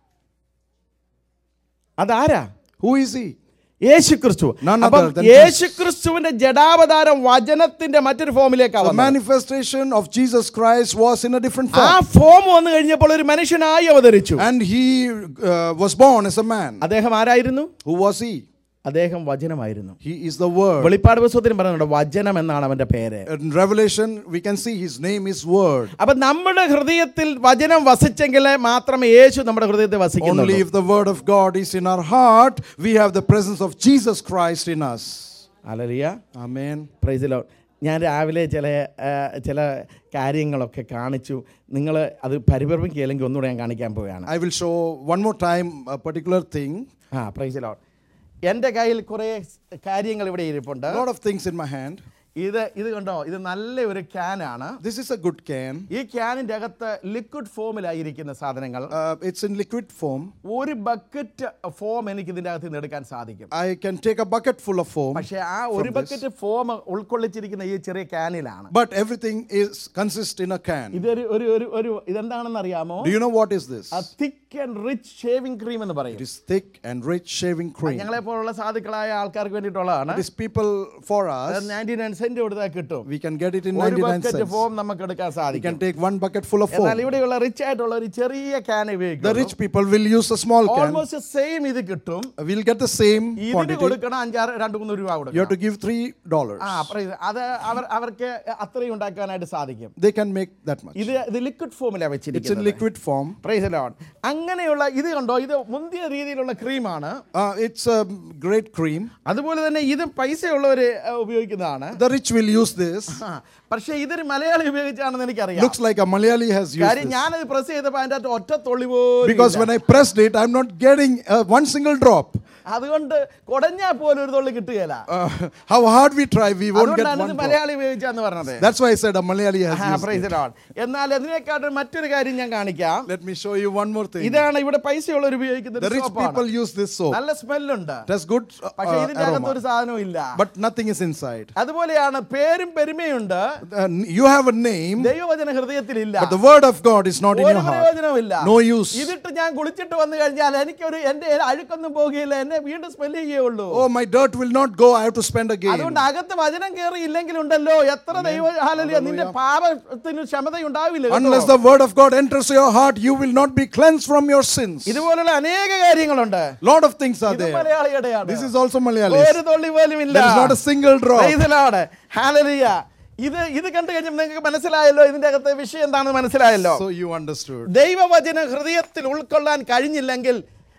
അതാരാ Who is he? Yeshu Kristu None അപ്പം other than യേശു ക്രിസ്തുവിന്റെ ജഡാവതാരം വചനത്തിന്റെ മറ്റൊരു ഫോമിലേക്കാണ് The വന്നത്. manifestation of Jesus Christ was in a different ആ form. ഫോം വന്നു കഴിഞ്ഞപ്പോൾ ഒരു മനുഷ്യനായി അവതരിച്ചു And he uh, was born as a man. അദ്ദേഹം ആരായിരുന്നു Who was he? അദ്ദേഹം വചനമായിരുന്നു He is the word. വെളിപ്പാട് പുസ്തകത്തിന് പറയുന്നുണ്ട് വചനം എന്നാണ് അവന്റെ പേര് In Revelation, we can see his name is Word. അപ്പൊ നമ്മുടെ ഹൃദയത്തിൽ വചനം വസിച്ചെങ്കിൽ മാത്രമേ യേശു നമ്മുടെ ഹൃദയത്തിൽ Only വസിക്കുന്നുള്ളൂ if the word of God is in our heart, we have the presence of Jesus Christ in us. അലലിയ Amen. പ്രൈസിലോ ഞാൻ രാവിലെ ചില ആ, ചില കാര്യങ്ങളൊക്കെ കാണിച്ചു നിങ്ങൾ അത് പരിഭ്രമിക്കുകയില്ലെങ്കിൽ ഒന്നുകൂടെ ഞാൻ കാണിക്കാൻ പോവുകയാണ് I will show one more time a particular thing. ആ പ്രൈസിലോ എൻ്റെ കയ്യിൽ കുറേ കാര്യങ്ങൾ ഇവിടെ ഇരിപ്പുണ്ട് A lot of things in my hand. ഇത് ഇത് കണ്ടോ ഇത് നല്ല ഒരു ക്യാനാണ് This is a good can. ഈ ക്യാനിൻ്റെ അകത്ത് ലിക്വിഡ് ഫോമിലായിരിക്കുന്ന സാധനങ്ങൾ Uh, it's in liquid form. ഒരു ബക്കറ്റ് ഫോം എനിക്ക് ഇതിൻ്റെ അകത്ത് നിന്ന് എടുക്കാൻ സാധിക്കും I can take a bucket full of foam, പക്ഷേ ആ ഒരു ബക്കറ്റ് ഫോം ഉൾക്കൊള്ളിച്ചിരിക്കുന്ന ഈ ചെറിയ ക്യാനിലാണ് but everything is consists in a can. ഇതൊരു ഒരു ഒരു ഒരു ഇതെന്താണെന്ന് അറിയാമോ Do you know what is this? Thick and rich shaving cream എന്ന് പറയും It is thick and rich shaving cream. ഞങ്ങളെ പോലുള്ള സാധുക്കളായ ആൾക്കാർക്ക് വേണ്ടിയിട്ടുള്ളതാണ് It is people for us. Ninety nine cent കൊടുത്താൽ കിട്ടും We can get it in ഒരു 99 ബക്കറ്റ് cents. ഫോം നമുക്ക് എടുക്കാൻ We സാധിക്കും can take one bucket full of എന്നാൽ foam. ഇവിടെയുള്ള റിച്ച് ആയിട്ടുള്ള ഒരു ചെറിയ ക്യാൻ The ഉപയോഗിക്കും rich people will use a small can. Almost same ഇത് കിട്ടും We'll get the same ഇതിന് quantity. കൊടുക്കണം അഞ്ചാറ് രണ്ട് മൂന്ന് രൂപ You have കൊടുക്കണം to give three dollars. ആ praise. അത് അവർ അവർക്ക് അത്രയും ഉണ്ടാക്കാനായിട്ട് സാധിക്കും They can make that much. ഇത് ഇത് ലിക്വിഡ് ഫോമിലാണ് It's in വെച്ചിരിക്കുന്നത് liquid form. പ്രൈസ് ലോൺ അങ്ങനെയുള്ള ഇത് കണ്ടോ ഇത് മുന്തിയ രീതിയിലുള്ള ക്രീമാണ് Uh, it's a great cream. അതുപോലെ തന്നെ ഇത് പൈസയുള്ളവർ ഉപയോഗിക്കുന്നതാണ് The rich will use this. ആ, പക്ഷേ ഇതൊരു മലയാളി ഉപയോഗിച്ചാണെന്ന് എനിക്കറിയാം Looks like a Malayali has used കാര്യം this. ഞാനത് പ്രസ് ചെയ്തപ്പോൾ അതിൻ്റെ അകത്ത് ഒറ്റ തൊള്ളി പോലും Because ഇല്ല. when I pressed it, I'm not getting uh, one single drop. അതുകൊണ്ട് കുടഞ്ഞാൽ പോലും ഒരു തൊള്ളി കിട്ടുകയില്ല Uh, how hard we try, we won't get അതുകൊണ്ടാണ് one ഇത് drop. മലയാളി ഉപയോഗിച്ചാന്ന് പറഞ്ഞത് That's why I said a Malayali has used praise it. Lord എന്നാൽ അതിനെക്കാട്ടും മറ്റൊരു കാര്യം ഞാൻ കാണിക്കാം Let me show you one more thing. ഇതാണ് ഇവിടെ പൈസയുള്ളവർ ഉപയോഗിക്കുന്ന The ഒരു rich സോപ്പാണ്. people use this soap. നല്ല സ്മെല്ലുണ്ട് It has good uh, പക്ഷെ ഇതിന്റെ അകത്ത് aroma, ഒരു സാധനവും ഇല്ല but nothing is inside. അതുപോലെയാണ് പേരും പെരുമയുണ്ട് Uh, you have a name, ദൈവവചന ഹൃദയത്തിലില്ല but the word of God is not in ഒരു your heart. പ്രയോജനവുമില്ല No use. ഇതിട്ട് ഞാൻ കുളിച്ചിട്ട് വന്നു കഴിഞ്ഞാൽ എനിക്കൊരു എന്റെ അഴുക്കൊന്നും പോകുകയില്ല എന്നെ വീണ്ടും സ്മെല് ചെയ്യുകയുള്ളൂ Oh, my dirt will not go. I have to spend again. അതുകൊണ്ട് അകത്ത് വചനം കയറി ഇല്ലെങ്കിലുണ്ടല്ലോ എത്ര ദൈവ ഹാലലിയ നിന്റെ പാപത്തിന് ക്ഷമതയുണ്ടാവില്ല കേട്ടോ. Unless the word of God enters your heart, you will not be cleansed from your sins. ഇതുപോലുള്ള അനേക കാര്യങ്ങളുണ്ട് Lot of things are ഇത് there. മലയാളിയുടെയാണ് This is also Malayalis. ഒരു തൊള്ളി പോലും ഇല്ല There is not a single drop. Praise the Lord. Hallelujah. ഇത് ഇത് കണ്ടു കഴിഞ്ഞപ്പോൾ നിങ്ങൾക്ക് മനസ്സിലായല്ലോ ഇതിന്റെ അകത്തെ വിഷയം എന്താണെന്ന് മനസ്സിലായല്ലോ So you understood. ദൈവവചന ഹൃദയത്തിൽ ഉൾക്കൊള്ളാൻ കഴിഞ്ഞില്ലെങ്കിൽ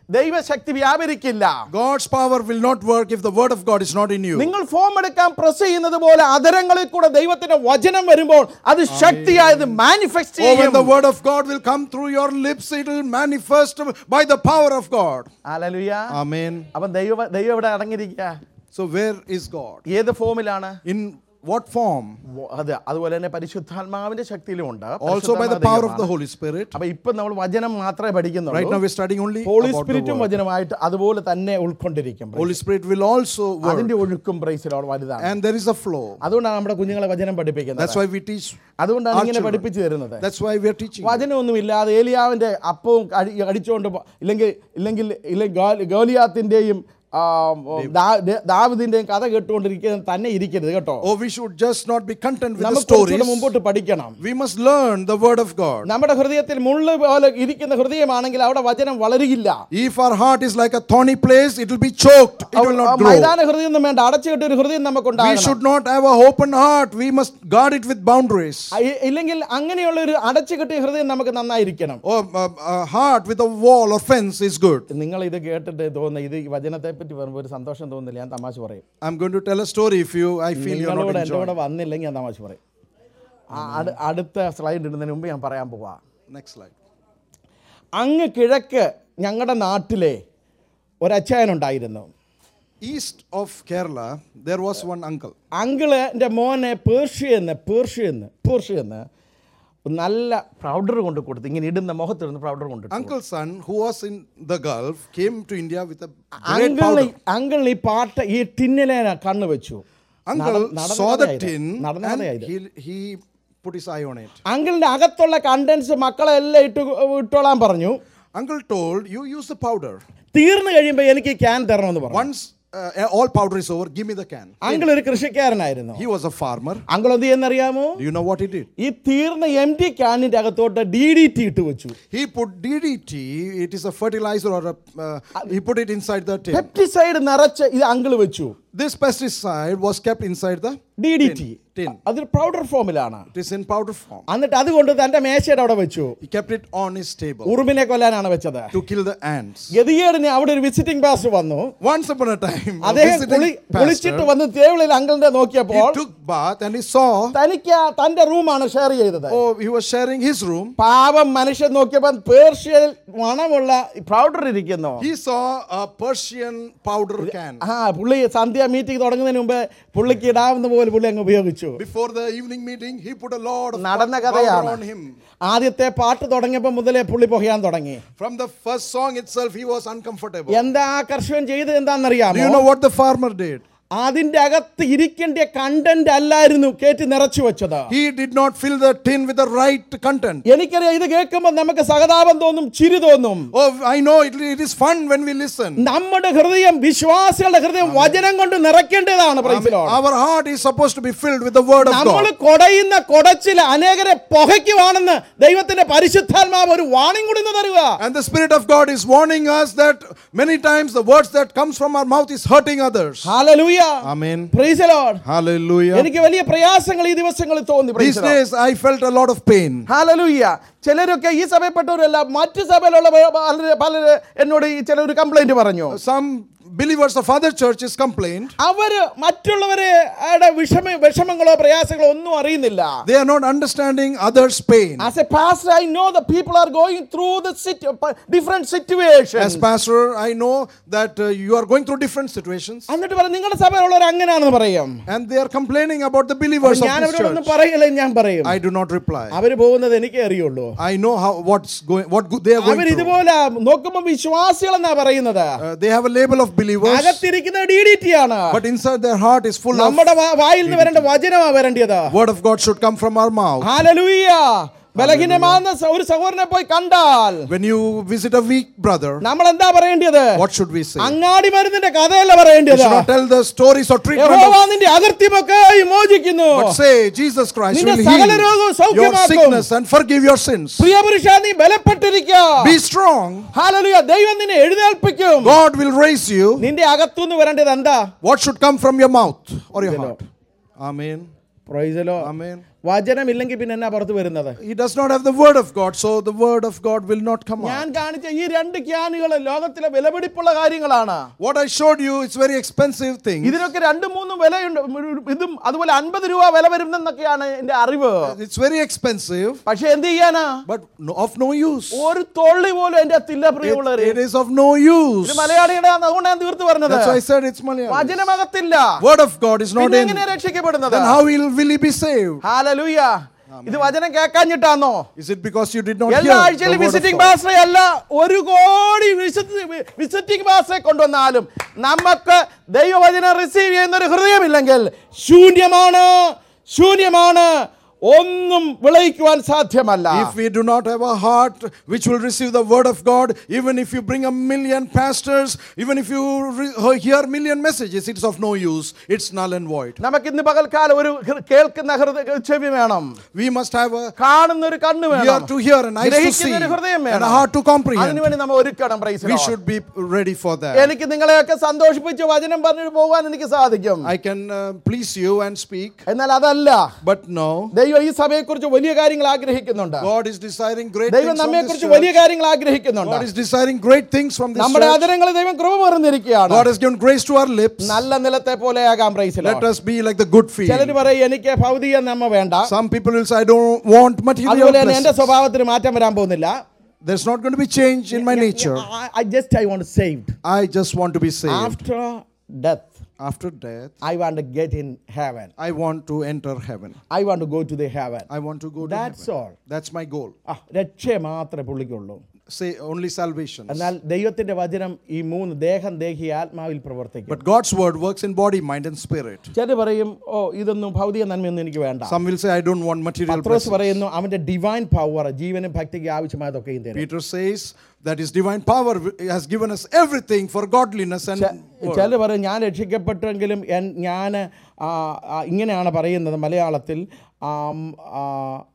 ദൈവശക്തി വ്യാപരിക്കില്ല God's power will not work if the word of God is not in you. നിങ്ങൾ ഫോം എടുക്കാൻ പ്രസ് ചെയ്യുന്നത് പോലെ അതരങ്ങളിൽ കൂടെ ദൈവത്തിന്റെ വചനം വരുമ്പോൾ അത് ശക്തിയായത് മാനിഫെസ്റ്റ് Oh, when the ചെയ്യും word of God will come through your lips, it will manifest by the power of God. Hallelujah Amen. അപ്പം ദൈവ ദൈവം ഇവിടെ അടങ്ങിയിരിക്കുക So, where is God? ഏത് ഫോമിലാണ് In what form? വ- അത് അതുപോലെ തന്നെ പരിശുദ്ധാത്മാവിന്റെ ശക്തിയിലും ഉണ്ട് Also by the power of the Holy Spirit. അപ്പൊ ഇപ്പൊ നമ്മൾ വചനം മാത്രമേ Right now, പഠിക്കുന്നുള്ളൂ we're studying only holy about the സ്പിരിറ്റും word. വചനമായിട്ട് അതുപോലെ തന്നെ ഉൾക്കൊണ്ടിരിക്കും Holy Spirit will also work. അതിന്റെ ഒഴുക്കും പ്രൈസിലോട് വലുതാണ് And there is a flow. അതുകൊണ്ടാണ് നമ്മുടെ കുഞ്ഞുങ്ങളെ വചനം പഠിപ്പിക്കുന്നത് That's why we teach. അതുകൊണ്ടാണ് our ഇങ്ങനെ children. പഠിപ്പിച്ചു തരുന്നത് That's why we are teaching. വചനമൊന്നും ഇല്ലാതെ ഏലിയാവിന്റെ അപ്പവും അടി- അടിച്ചുകൊണ്ട് പോ- ഇല്ലെങ്കിൽ ഇല്ലെങ്കിൽ ഇല്ലെങ്കിൽ ഗോ- ഗോലിയാത്തിന്റെയും ആ, ദാ- ദേ- ദാവീദിന്റെയും കഥ കേട്ടുകൊണ്ടിരിക്കുന്ന തന്നെ ഇരിക്കരുത് കേട്ടോ Oh, we should just not be content with the നമുക്ക് കുറച്ചുകൂടെ stories. മുമ്പോട്ട് പഠിക്കണം We must learn the word of God. നമ്മുടെ ഹൃദയത്തിൽ മുള്ള് പോലെ ഇരിക്കുന്ന ഹൃദയമാണെങ്കിൽ അവിടെ വചനം വളരുകയില്ല If our heart is like a thorny place, it will be choked. It will ആ not grow. മൈതാന ഹൃദയം ഒന്നും വേണ്ട അടച്ചുകെട്ട ഒരു ഹൃദയം We നമുക്കുണ്ടാകണം should not have a open heart. We must guard it with boundaries. ആ, ഇ- ഇല്ലെങ്കിൽ അങ്ങനെയുള്ള ഒരു അടച്ചുകെട്ടിയ ഹൃദയം നമുക്ക് നന്നായിരിക്കണം Oh, a, a heart with a wall or fence is good. നിങ്ങൾ ഇത് കേട്ടിട്ട് തോന്നുന്ന ഇത് ഈ വചനത്തെ പറ്റി പറയുമ്പോൾ ഒരു സന്തോഷം തോന്നുന്നില്ല ഞാൻ തമാശ പറയും I'm going to tell a story if you I feel you're നിങ്ങളോട് not എൻ്റെ കൂടെ enjoying. വന്നില്ലെങ്കിൽ ഞാൻ തമാശ പറയും ആ, അടു- അടുത്ത സ്ലൈഡ് ഇടുന്നതിന് മുമ്പ് ഞാൻ പറയാൻ പോവാ Next slide. അങ്ങ് കിഴക്ക് ഞങ്ങളുടെ നാട്ടിലെ ഒരച്ചായനുണ്ടായിരുന്നു East of Kerala, there was one uncle. അങ്കിളിൻ്റെ മോനെ പേർഷ്യന്ന് പേർഷ്യന്ന് പേർഷ്യന്ന് നല്ല പൗഡർ കൊണ്ട് കൊടുത്തു ഇങ്ങനെ ഇടുന്ന മുഖത്തിടുന്ന പൗഡർ കൊണ്ട് ഇട്ടു. Uncle's son, who was in the Gulf, came to India with a great അങ്കിളിന് powder. അങ്കിളിന് ഈ പാട്ട ഈ ടിന്നിലെ കണ്ണ് വെച്ചു Uncle നടന്ന saw the കഥയായത്. tin നടന്ന and കഥയായത്. he, he put his eye on it. അങ്കിളിന്റെ അകത്തുള്ള കണ്ടൻസ് മക്കളെ എല്ലാം ഇട്ട് ഇട്ടോളാൻ പറഞ്ഞു Uncle told, You use the powder. തീർന്നു കഴിയുമ്പോൾ എനിക്ക് ക്യാൻ തരണമെന്ന് പറഞ്ഞു Once uh, all powder is over, give me the can. Uncle ഒരു കൃഷിക്കാരനായിരുന്നു He was a farmer. Uncle എന്ത് ചെയ്യുന്നറിയാമോ Do you know what he did? ഈ തീർന്ന എം ടി ക്യാനിന്റെ അകത്തോട്ട് ഡി ഡി ടി ഇട്ട് വെച്ചു He put DDT, it is a fertilizer or a, uh, he put it inside the tin. പെപ്റ്റിസൈഡ് നിറച്ച് ഇത് അങ്കിൾ വെച്ചു This pesticide was kept inside the D D T tin. അതൊരു പൗഡർ ഫോമിലാണ് It is in powder form. എന്നിട്ട് അതുകൊണ്ട് തന്റെ മേശയുടെ അവിടെ വെച്ചു He kept it on his table ഉറുമ്പിനെ കൊല്ലാനാണ് വെച്ചത് to kill the ants. ഗതികേടിന് അവിടെ ഒരു വിസിറ്റിംഗ് പാസ് വന്നു Once upon a time, a അദ്ദേഹം കുളി visiting കുളിച്ചിട്ട് pastor, വന്ന് ടേബിളിൽ അങ്കിളിന്റെ he നോക്കിയപ്പോൾ took bath and he saw, തനിക്ക് തന്റെ റൂമാണ് ഷെയർ ചെയ്തത് oh, he was sharing his room. പാവം മനുഷ്യൻ നോക്കിയപ്പോൾ പേർഷ്യയിൽ മണമുള്ള പൗഡർ ഇരിക്കുന്നു He saw a Persian powder can. ആ പുള്ളി സന്ധ്യ മീറ്റിംഗ് തുടങ്ങുന്നതിന് മുമ്പ് പുള്ളിക്ക് ഇടാവുന്ന പോലെ പുള്ളി അങ്ങ് ഉപയോഗിച്ചു Before the evening meeting, he put a lot of നടന്ന powder കഥയാണ് on him. ആദ്യത്തെ പാട്ട് തുടങ്ങിയപ്പോൾ മുതലേ പുള്ളി പുകയാൻ തുടങ്ങി From the first song itself, he was uncomfortable. എന്താ ആ കർഷകൻ ചെയ്തത് Do you എന്താണെന്നറിയാമോ know what the farmer did? അതിന്റെ അകത്ത് ഇരിക്കേണ്ട കണ്ടന്റ് അല്ലായിരുന്നു കയറ്റി നിറച്ചു വെച്ചത് He did not fill the tin with the right content. എനിക്കറിയാം ഇത് കേൾക്കുമ്പോൾ നമുക്ക് സഹതാപം തോന്നും ചിരി തോന്നും Oh, I know it, it is fun when we listen. നമ്മുടെ ഹൃദയം വിശ്വാസികളുടെ ഹൃദയം വചനം കൊണ്ട് നിറയ്ക്കേണ്ടതാണ് praise the Lord. Our heart is supposed to be filled with the word of നമ്മൾ God. കൊടയുന്ന കൊടച്ചിൽ അനേകരെ പുകയ്ക്കുവാണെന്ന് ദൈവത്തിന്റെ പരിശുദ്ധാത്മാവ് ഒരു വാണിംഗ് കൂടി ഇന്ന് തരുക And the Spirit of God is warning us that many times the words that comes from our mouth is hurting others. Hallelujah. Amen. Praise the Lord. Hallelujah. എനിക്ക് വലിയ പ്രയാസങ്ങൾ ഈ ദിവസങ്ങളിൽ തോന്നി praise These the Lord. days I felt a lot of pain. Hallelujah ചിലരൊക്കെ ഈ സഭയിൽപ്പെട്ടവരല്ല മറ്റു സഭയിലുള്ള പലര് പലര് എന്നോട് ഈ ചില ഒരു കംപ്ലൈന്റ് പറഞ്ഞു Some believers of other churches complained. അവര് മറ്റുള്ളവരെ ആടെ വിഷമ വിഷമങ്ങളോ പ്രയാസങ്ങളോ ഒന്നും അറിയുന്നില്ല They are not understanding others' pain. As a pastor, I know the people are going through the situ- different situations. As pastor, I know that uh, you are going through different situations. എന്നിട്ട് പറയും നിങ്ങളുടെ സഭയിലുള്ളവർ അങ്ങനെയാണെന്ന് പറയും And they are complaining about the believers of ഞാൻ this അവരോടൊന്നും church. പറയില്ല ഞാൻ പറയും I do not reply. അവര് പോകുന്നത് എനിക്കേ അറിയുള്ളൂ I know how what's going, what good they are going our through. ഇതുപോലെ നോക്കുമ്പോ വിശ്വാസികൾ എന്നാ പറയുന്നത് Uh, they have a label of believers, അകത്തിരിക്കുന്ന ഡി ഡി ടി ആണ് but inside their heart is full of നമ്മുടെ വാ- വായിൽ നിന്ന് വരേണ്ട വചനമാ വരേണ്ടത് word of God should come from our mouth. Hallelujah ബലഹീനമാകുന്ന സ- ഒരു സഹോദരനെ പോയി കണ്ടാൽ When you visit a weak brother, നമ്മൾ എന്താ പറയേണ്ടത് what should we say? We അങ്ങാടി മരുന്നിന്റെ കഥയല്ല പറയേണ്ടത് should not tell the stories or treatment, യഹോവ of, നിന്റെ അകർത്യമൊക്കെ മോചിക്കുന്നു but say Jesus Christ നിന്റെ will സകല രോഗവും heal your സൗഖ്യമാക്കും. sickness and forgive your sins. പ്രിയപുരുഷ നീ ബലപ്പെട്ടിരിക്കുക Be strong. ഹാലലുയ ദൈവം നിന്നെ എഴുന്നേൽപ്പിക്കും God will raise you. നിന്റെ അകത്തുനിന്ന് വരേണ്ടത് എന്താ What should come from your mouth or your heart? Amen. Praise the Lord Amen. വചനമില്ലെങ്കിൽ പിന്നെ എന്നാ പുറത്ത് വരുന്നത് He does not have the word of God, so the word of God will not come out. ഞാൻ കാണിച്ച ഈ രണ്ട് ക്യാനുകൾ ലോകത്തിലെ വിലപിടിപ്പുള്ള കാര്യങ്ങളാണ് What I showed you, it's very expensive thing. ഇതിനൊക്കെ രണ്ടും മൂന്നും വിലയുണ്ട് ഇതും അതുപോലെ അൻപത് രൂപ വില വരുന്നെന്നൊക്കെയാണ് എന്റെ അറിവ് It's very expensive, പക്ഷെ എന്ത് ചെയ്യാനാ but no, of no use. ഒരു തൊള്ളി പോലും എന്റെ അത്തില്ല പ്രിയമുള്ളവര് It is of no use. ഇത് മലയാളിയുടെ അതുകൊണ്ട് ഞാൻ തീർത്ത് പറഞ്ഞത് That's why I said it's Malayalam. വചനമകത്തില്ല Word of God is not പിന്നെ in. എങ്ങനെയാ രക്ഷിക്കപ്പെടുന്നത് Then how will, will he be saved? Hallelujah ഇത് വചനം കേൾക്കാഞ്ഞിട്ടാന്നോ Is it because you did not എല്ലാ hear ആഴ്ചയിലും the word of visiting God? പാസ്റ്ററെ അല്ല ഒരു കോടി വിസിറ്റിംഗ് പാസ്റ്ററെ കൊണ്ടുവന്നാലും നമുക്ക് ദൈവവചനം റിസീവ് ചെയ്യുന്ന ഒരു ഹൃദയമില്ലെങ്കിൽ ശൂന്യമാണ് ശൂന്യമാണ് ഒന്നും വിളയിക്കുവാൻ സാധ്യമല്ല If we do not have a heart which will receive the word of God, even if you bring a million pastors, even if you re- hear million messages, it's of no use. It's null and void. നമുക്ക് ഇന്ന് പകൽക്കാലം ഒരു ഹൃ- കേൾക്കുന്ന ഹൃദയ ചെവി വേണം We must have a കാണുന്ന ഒരു കണ്ണ് ear വേണം to hear and eyes to see ഗ്രഹിക്കുന്ന ഒരു ഹൃദയം and വേണം a heart to comprehend. അതിനുവേണ്ടി നമ്മൾ ഒരുക്കണം praise the We Lord. should be ready for that. എനിക്ക് നിങ്ങളെയൊക്കെ സന്തോഷിപ്പിച്ച് വചനം പറഞ്ഞിട്ട് പോകാൻ എനിക്ക് സാധിക്കും I can uh, please you and speak, എന്നാൽ അതല്ല but no. ദൈവം ഈ സഭയെക്കുറിച്ച് വലിയ കാര്യങ്ങൾ ആഗ്രഹിക്കുന്നുണ്ട് God is desiring great ദൈവം things from നമ്മെ this കുറിച്ച് church. വലിയ കാര്യങ്ങൾ ആഗ്രഹിക്കുന്നുണ്ട് God is desiring great things from this നമ്മുടെ church. അതിരങ്ങളിൽ ദൈവം കൃപ പറഞ്ഞിരിക്കുകയാണ് God has given grace to our lips. നല്ല നിലത്തെ പോലെ ആകാം പ്രൈസിൽ Let us be like the good ചിലർ field. പറയും എനിക്ക് ഭൗതിക നമ്മ വേണ്ട Some people will say, I don't want material അതുപോലെ തന്നെ എന്റെ blessings. സ്വഭാവത്തിന് മാറ്റം വരാൻ പോകുന്നില്ല There's not going to be change in my nature. I just I want saved I just want to be saved. After death After death, I want to get in heaven I want to enter heaven. I want to go to the heaven I want to go to that's heaven. All That's my goal. ആ രക്ഷ മാത്രമേ പുള്ളിക്കുള്ളൂ Say only salvation. എന്നാൽ ദൈവത്തിന്റെ വചനം ഈ മൂന്ന് ദേഹം ദേഹി ആത്മാവിൽ പ്രവർത്തിക്കും But God's word works in body, mind, and spirit. ചിലർ പറയും ഓ ഇതൊന്നും ഭൗതിക നന്മയൊന്നും എനിക്ക് വേണ്ട Some will say, I don't want material Pathros blessings. പറയുന്നു അവന്റെ ഡിവൈൻ പവർ ജീവനും ഭക്തിക്ക് ആവശ്യമായതൊക്കെയും തരും Peter says that his divine power has given us everything for godliness and word. ചിലർ പറയും ഞാൻ രക്ഷിക്കപ്പെട്ടെങ്കിലും എൻ- ഞാൻ ആ, ആ, ഇങ്ങനെയാണ് പറയുന്നത് മലയാളത്തിൽ ആം, ആ,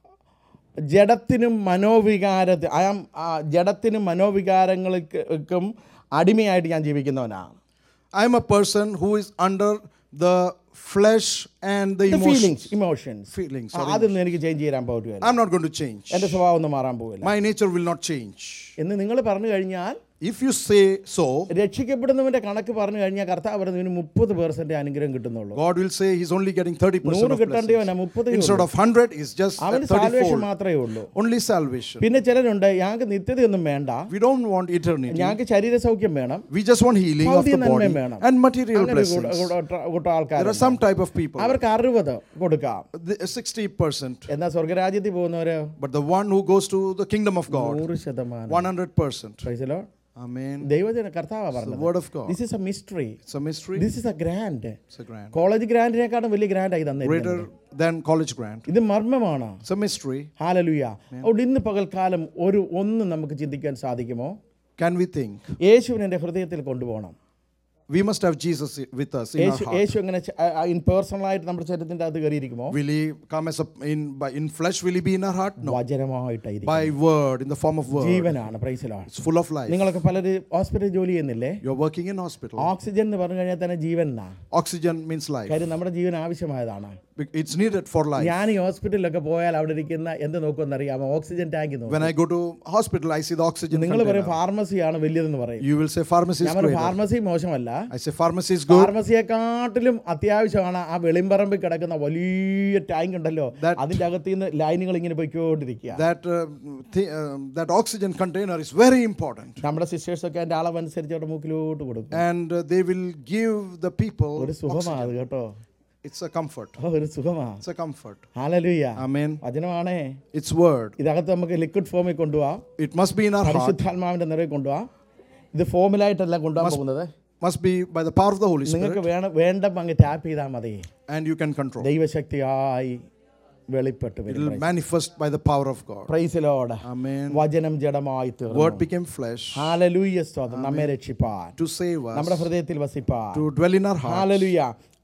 ജഡത്തിനും മനോവികാര ആം ജഡത്തിനും മനോവികാരങ്ങൾക്കും അടിമയായിട്ട് ഞാൻ ജീവിക്കുന്നവനാണ് I'm a person who is under the flesh and the emotions. Feelings emotions Feelings. അതൊന്നും എനിക്ക് ചേഞ്ച് ചെയ്യാൻ പറ്റുമല്ല I'm not going to change. എൻ്റെ സ്വഭാവം ഒന്നും മാറാൻ പോവില്ല My nature will not change. എന്ന് നിങ്ങൾ പറഞ്ഞു കഴിഞ്ഞാൽ If you say so, രക്ഷിക്കപ്പെടുന്നവന്റെ കണക്ക് പറഞ്ഞു കഴിഞ്ഞാൽ കർത്താവ് പറഞ്ഞു ഇതിന് മുപ്പത് പേഴ്സെന്റ് അനുഗ്രഹം കിട്ടുന്നുള്ളൂ God will say he's only getting 30% നൂറ് of കിട്ടേണ്ടിയവനാ blessings. മുപ്പത് Instead of 100, is just at അവന് 30 സാൽവേഷൻ fold. മാത്രമേ ഉള്ളൂ Only salvation. പിന്നെ ചിലരുണ്ട് ഞങ്ങൾക്ക് നിത്യതയൊന്നും വേണ്ട We don't want eternity. ഞങ്ങൾക്ക് ശരീര സൗഖ്യം വേണം We just want healing of ഭൗതിക the body നന്മയും വേണം and material അങ്ങനെ ഒരു കൂട്ട- blessings. കൂട്ട- കൂട്ടം There ആൾക്കാർ are some type of people. അവർക്ക് അറുപത് കൊടുക്കാം The- 60%. എന്നാൽ സ്വർഗരാജ്യത്തിൽ പോകുന്നവര് But the one who goes to the kingdom of God, നൂറ് ശതമാനം 100%. പ്രൈസലോ Amen. ദൈവജന കർത്താവ് The പറഞ്ഞത് word of God. This is a mystery It's a mystery. This is a grant It's a grant. College ഗ്രാൻഡിനെക്കാളും വലിയ ഗ്രാൻഡായി തന്നെ Greater than college grant. ഇത് മർമ്മമാണ് It's a mystery. ഹാലലുയ അതുകൊണ്ട് ഇന്ന് പകൽക്കാലം ഒരു ഒന്നും നമുക്ക് ചിന്തിക്കാൻ സാധിക്കുമോ Can we think? യേശുവിനെ എൻ്റെ ഹൃദയത്തിൽ കൊണ്ടുപോകണം We must have Jesus i- with us in our Yeshu heart. യേശു എങ്ങനെ ഇൻ പേഴ്സണലായിട്ട് നമ്മുടെ ശരീരത്തിൻ്റെ അത് കയറിയിരിക്കുമോ Will he come as a in by in flesh? Will he be in our heart? No. വചനമായിട്ടായിരിക്കും By word, in the form of word. ജീവനാണ് പ്രൈസിലാണ് It's full of life. നിങ്ങളൊക്കെ പലര് ഹോസ്പിറ്റലിൽ ജോലി ചെയ്യുന്നില്ലേ You're working in hospital. Oxygen എന്ന് പറഞ്ഞു കഴിഞ്ഞാൽ തന്നെ ജീവൻ എന്നാ Oxygen means life. കാര്യം നമ്മുടെ ജീവൻ ആവശ്യമായതാണ് Be- It's needed for life. ഞാൻ ഈ ഹോസ്പിറ്റലിലൊക്കെ പോയാൽ അവിടെ ഇരിക്കുന്ന എന്ത് നോക്കുമെന്നറിയാമോ ഓക്സിജൻ ടാങ്ക് നോക്കും When I go to hospital, I see the oxygen. നിങ്ങൾ പറയും container. ഫാർമസിയാണ് വലിയതെന്ന് പറയും You will say pharmacy is ഞാൻ പറയും greater. ഫാർമസി മോശമല്ല I say pharmacy is good. ഫാർമസിയെക്കാട്ടിലും അത്യാവശ്യമാണ് ആ വെളിമ്പറമ്പിൽ കിടക്കുന്ന വലിയ ടാങ്ക് ഉണ്ടല്ലോ That- അതിന്റെ അകത്ത് നിന്ന് ലൈനുകൾ ഇങ്ങനെ പോയിക്കൊണ്ടിരിക്കുക That uh, thi- uh, that oxygen container is very important, നമ്മുടെ സിസ്റ്റേഴ്സ് ഒക്കെ അതിന്റെ അളവനുസരിച്ച് അവിടെ മൂക്കിലോട്ട് കൊടുക്കും and uh, they will give the people. ഒരു സുഖമാണ് അത് കേട്ടോ It's a comfort. ഓ ഒരു സുഖമാ It's a comfort. ഹാലലുയ്യ Amen. വചനമാണേ It's word. ഇതകത്ത് നമുക്ക് ലിക്വിഡ് ഫോമിൽ കൊണ്ടുപോവാം It must be in our heart. പരിശുദ്ധാത്മാവിന്റെ നിറയെ കൊണ്ടുപോവാം ഇത് ഫോമിലായിട്ടല്ല കൊണ്ടുപോകാൻ പോകുന്നത് Must be by the power of the Holy Spirit, നിങ്ങൾക്ക് വേണം വേണ്ടപ്പോൾ അങ്ങ് ടാപ്പ് ചെയ്താൽ മതി and you can control. ദൈവശക്തിയായി വെളിപ്പെട്ട് It വരും will manifest by the power of God. പ്രൈസിലോട് Amen. വചനം ജഡമായി തീർന്നു Word became flesh ഹാലലൂയ സ്തോത്രം നമ്മെ രക്ഷിപ്പാൻ to save us, നമ്മുടെ ഹൃദയത്തിൽ വസിപ്പാൻ to dwell in our heart. ഹാലലുയ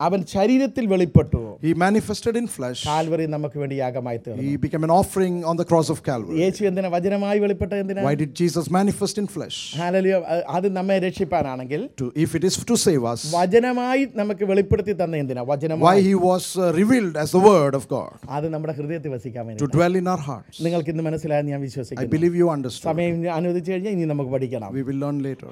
അവൻ ശരീരത്തിൽ വെളിപ്പെട്ടു He manifested in flesh. Calvary നമുക്ക് വേണ്ടി യാഗമായി തീർന്നു He became an offering on the cross of Calvary. യേശു എന്തിനാ വചനമായി വെളിപ്പെട്ട എന്തിനാ Why did Jesus manifest in flesh? ഹാലലിയോ അത് നമ്മെ രക്ഷിപ്പാനാണെങ്കിൽ To, if it is to save us, വചനമായി നമുക്ക് വെളിപ്പെടുത്തി തന്ന എന്തിനാ why വചനമായി he was uh, revealed as the word of God അത് നമ്മുടെ ഹൃദയത്തിൽ വസിക്കാൻ വേണ്ടി to dwell in our hearts. നിങ്ങൾക്ക് ഇന്ന് മനസ്സിലായെന്ന് ഞാൻ I വിശ്വസിക്കുന്നു believe you understood. സമയം അനുവദിച്ചു കഴിഞ്ഞാൽ ഇനി നമുക്ക് പഠിക്കണം We will learn later.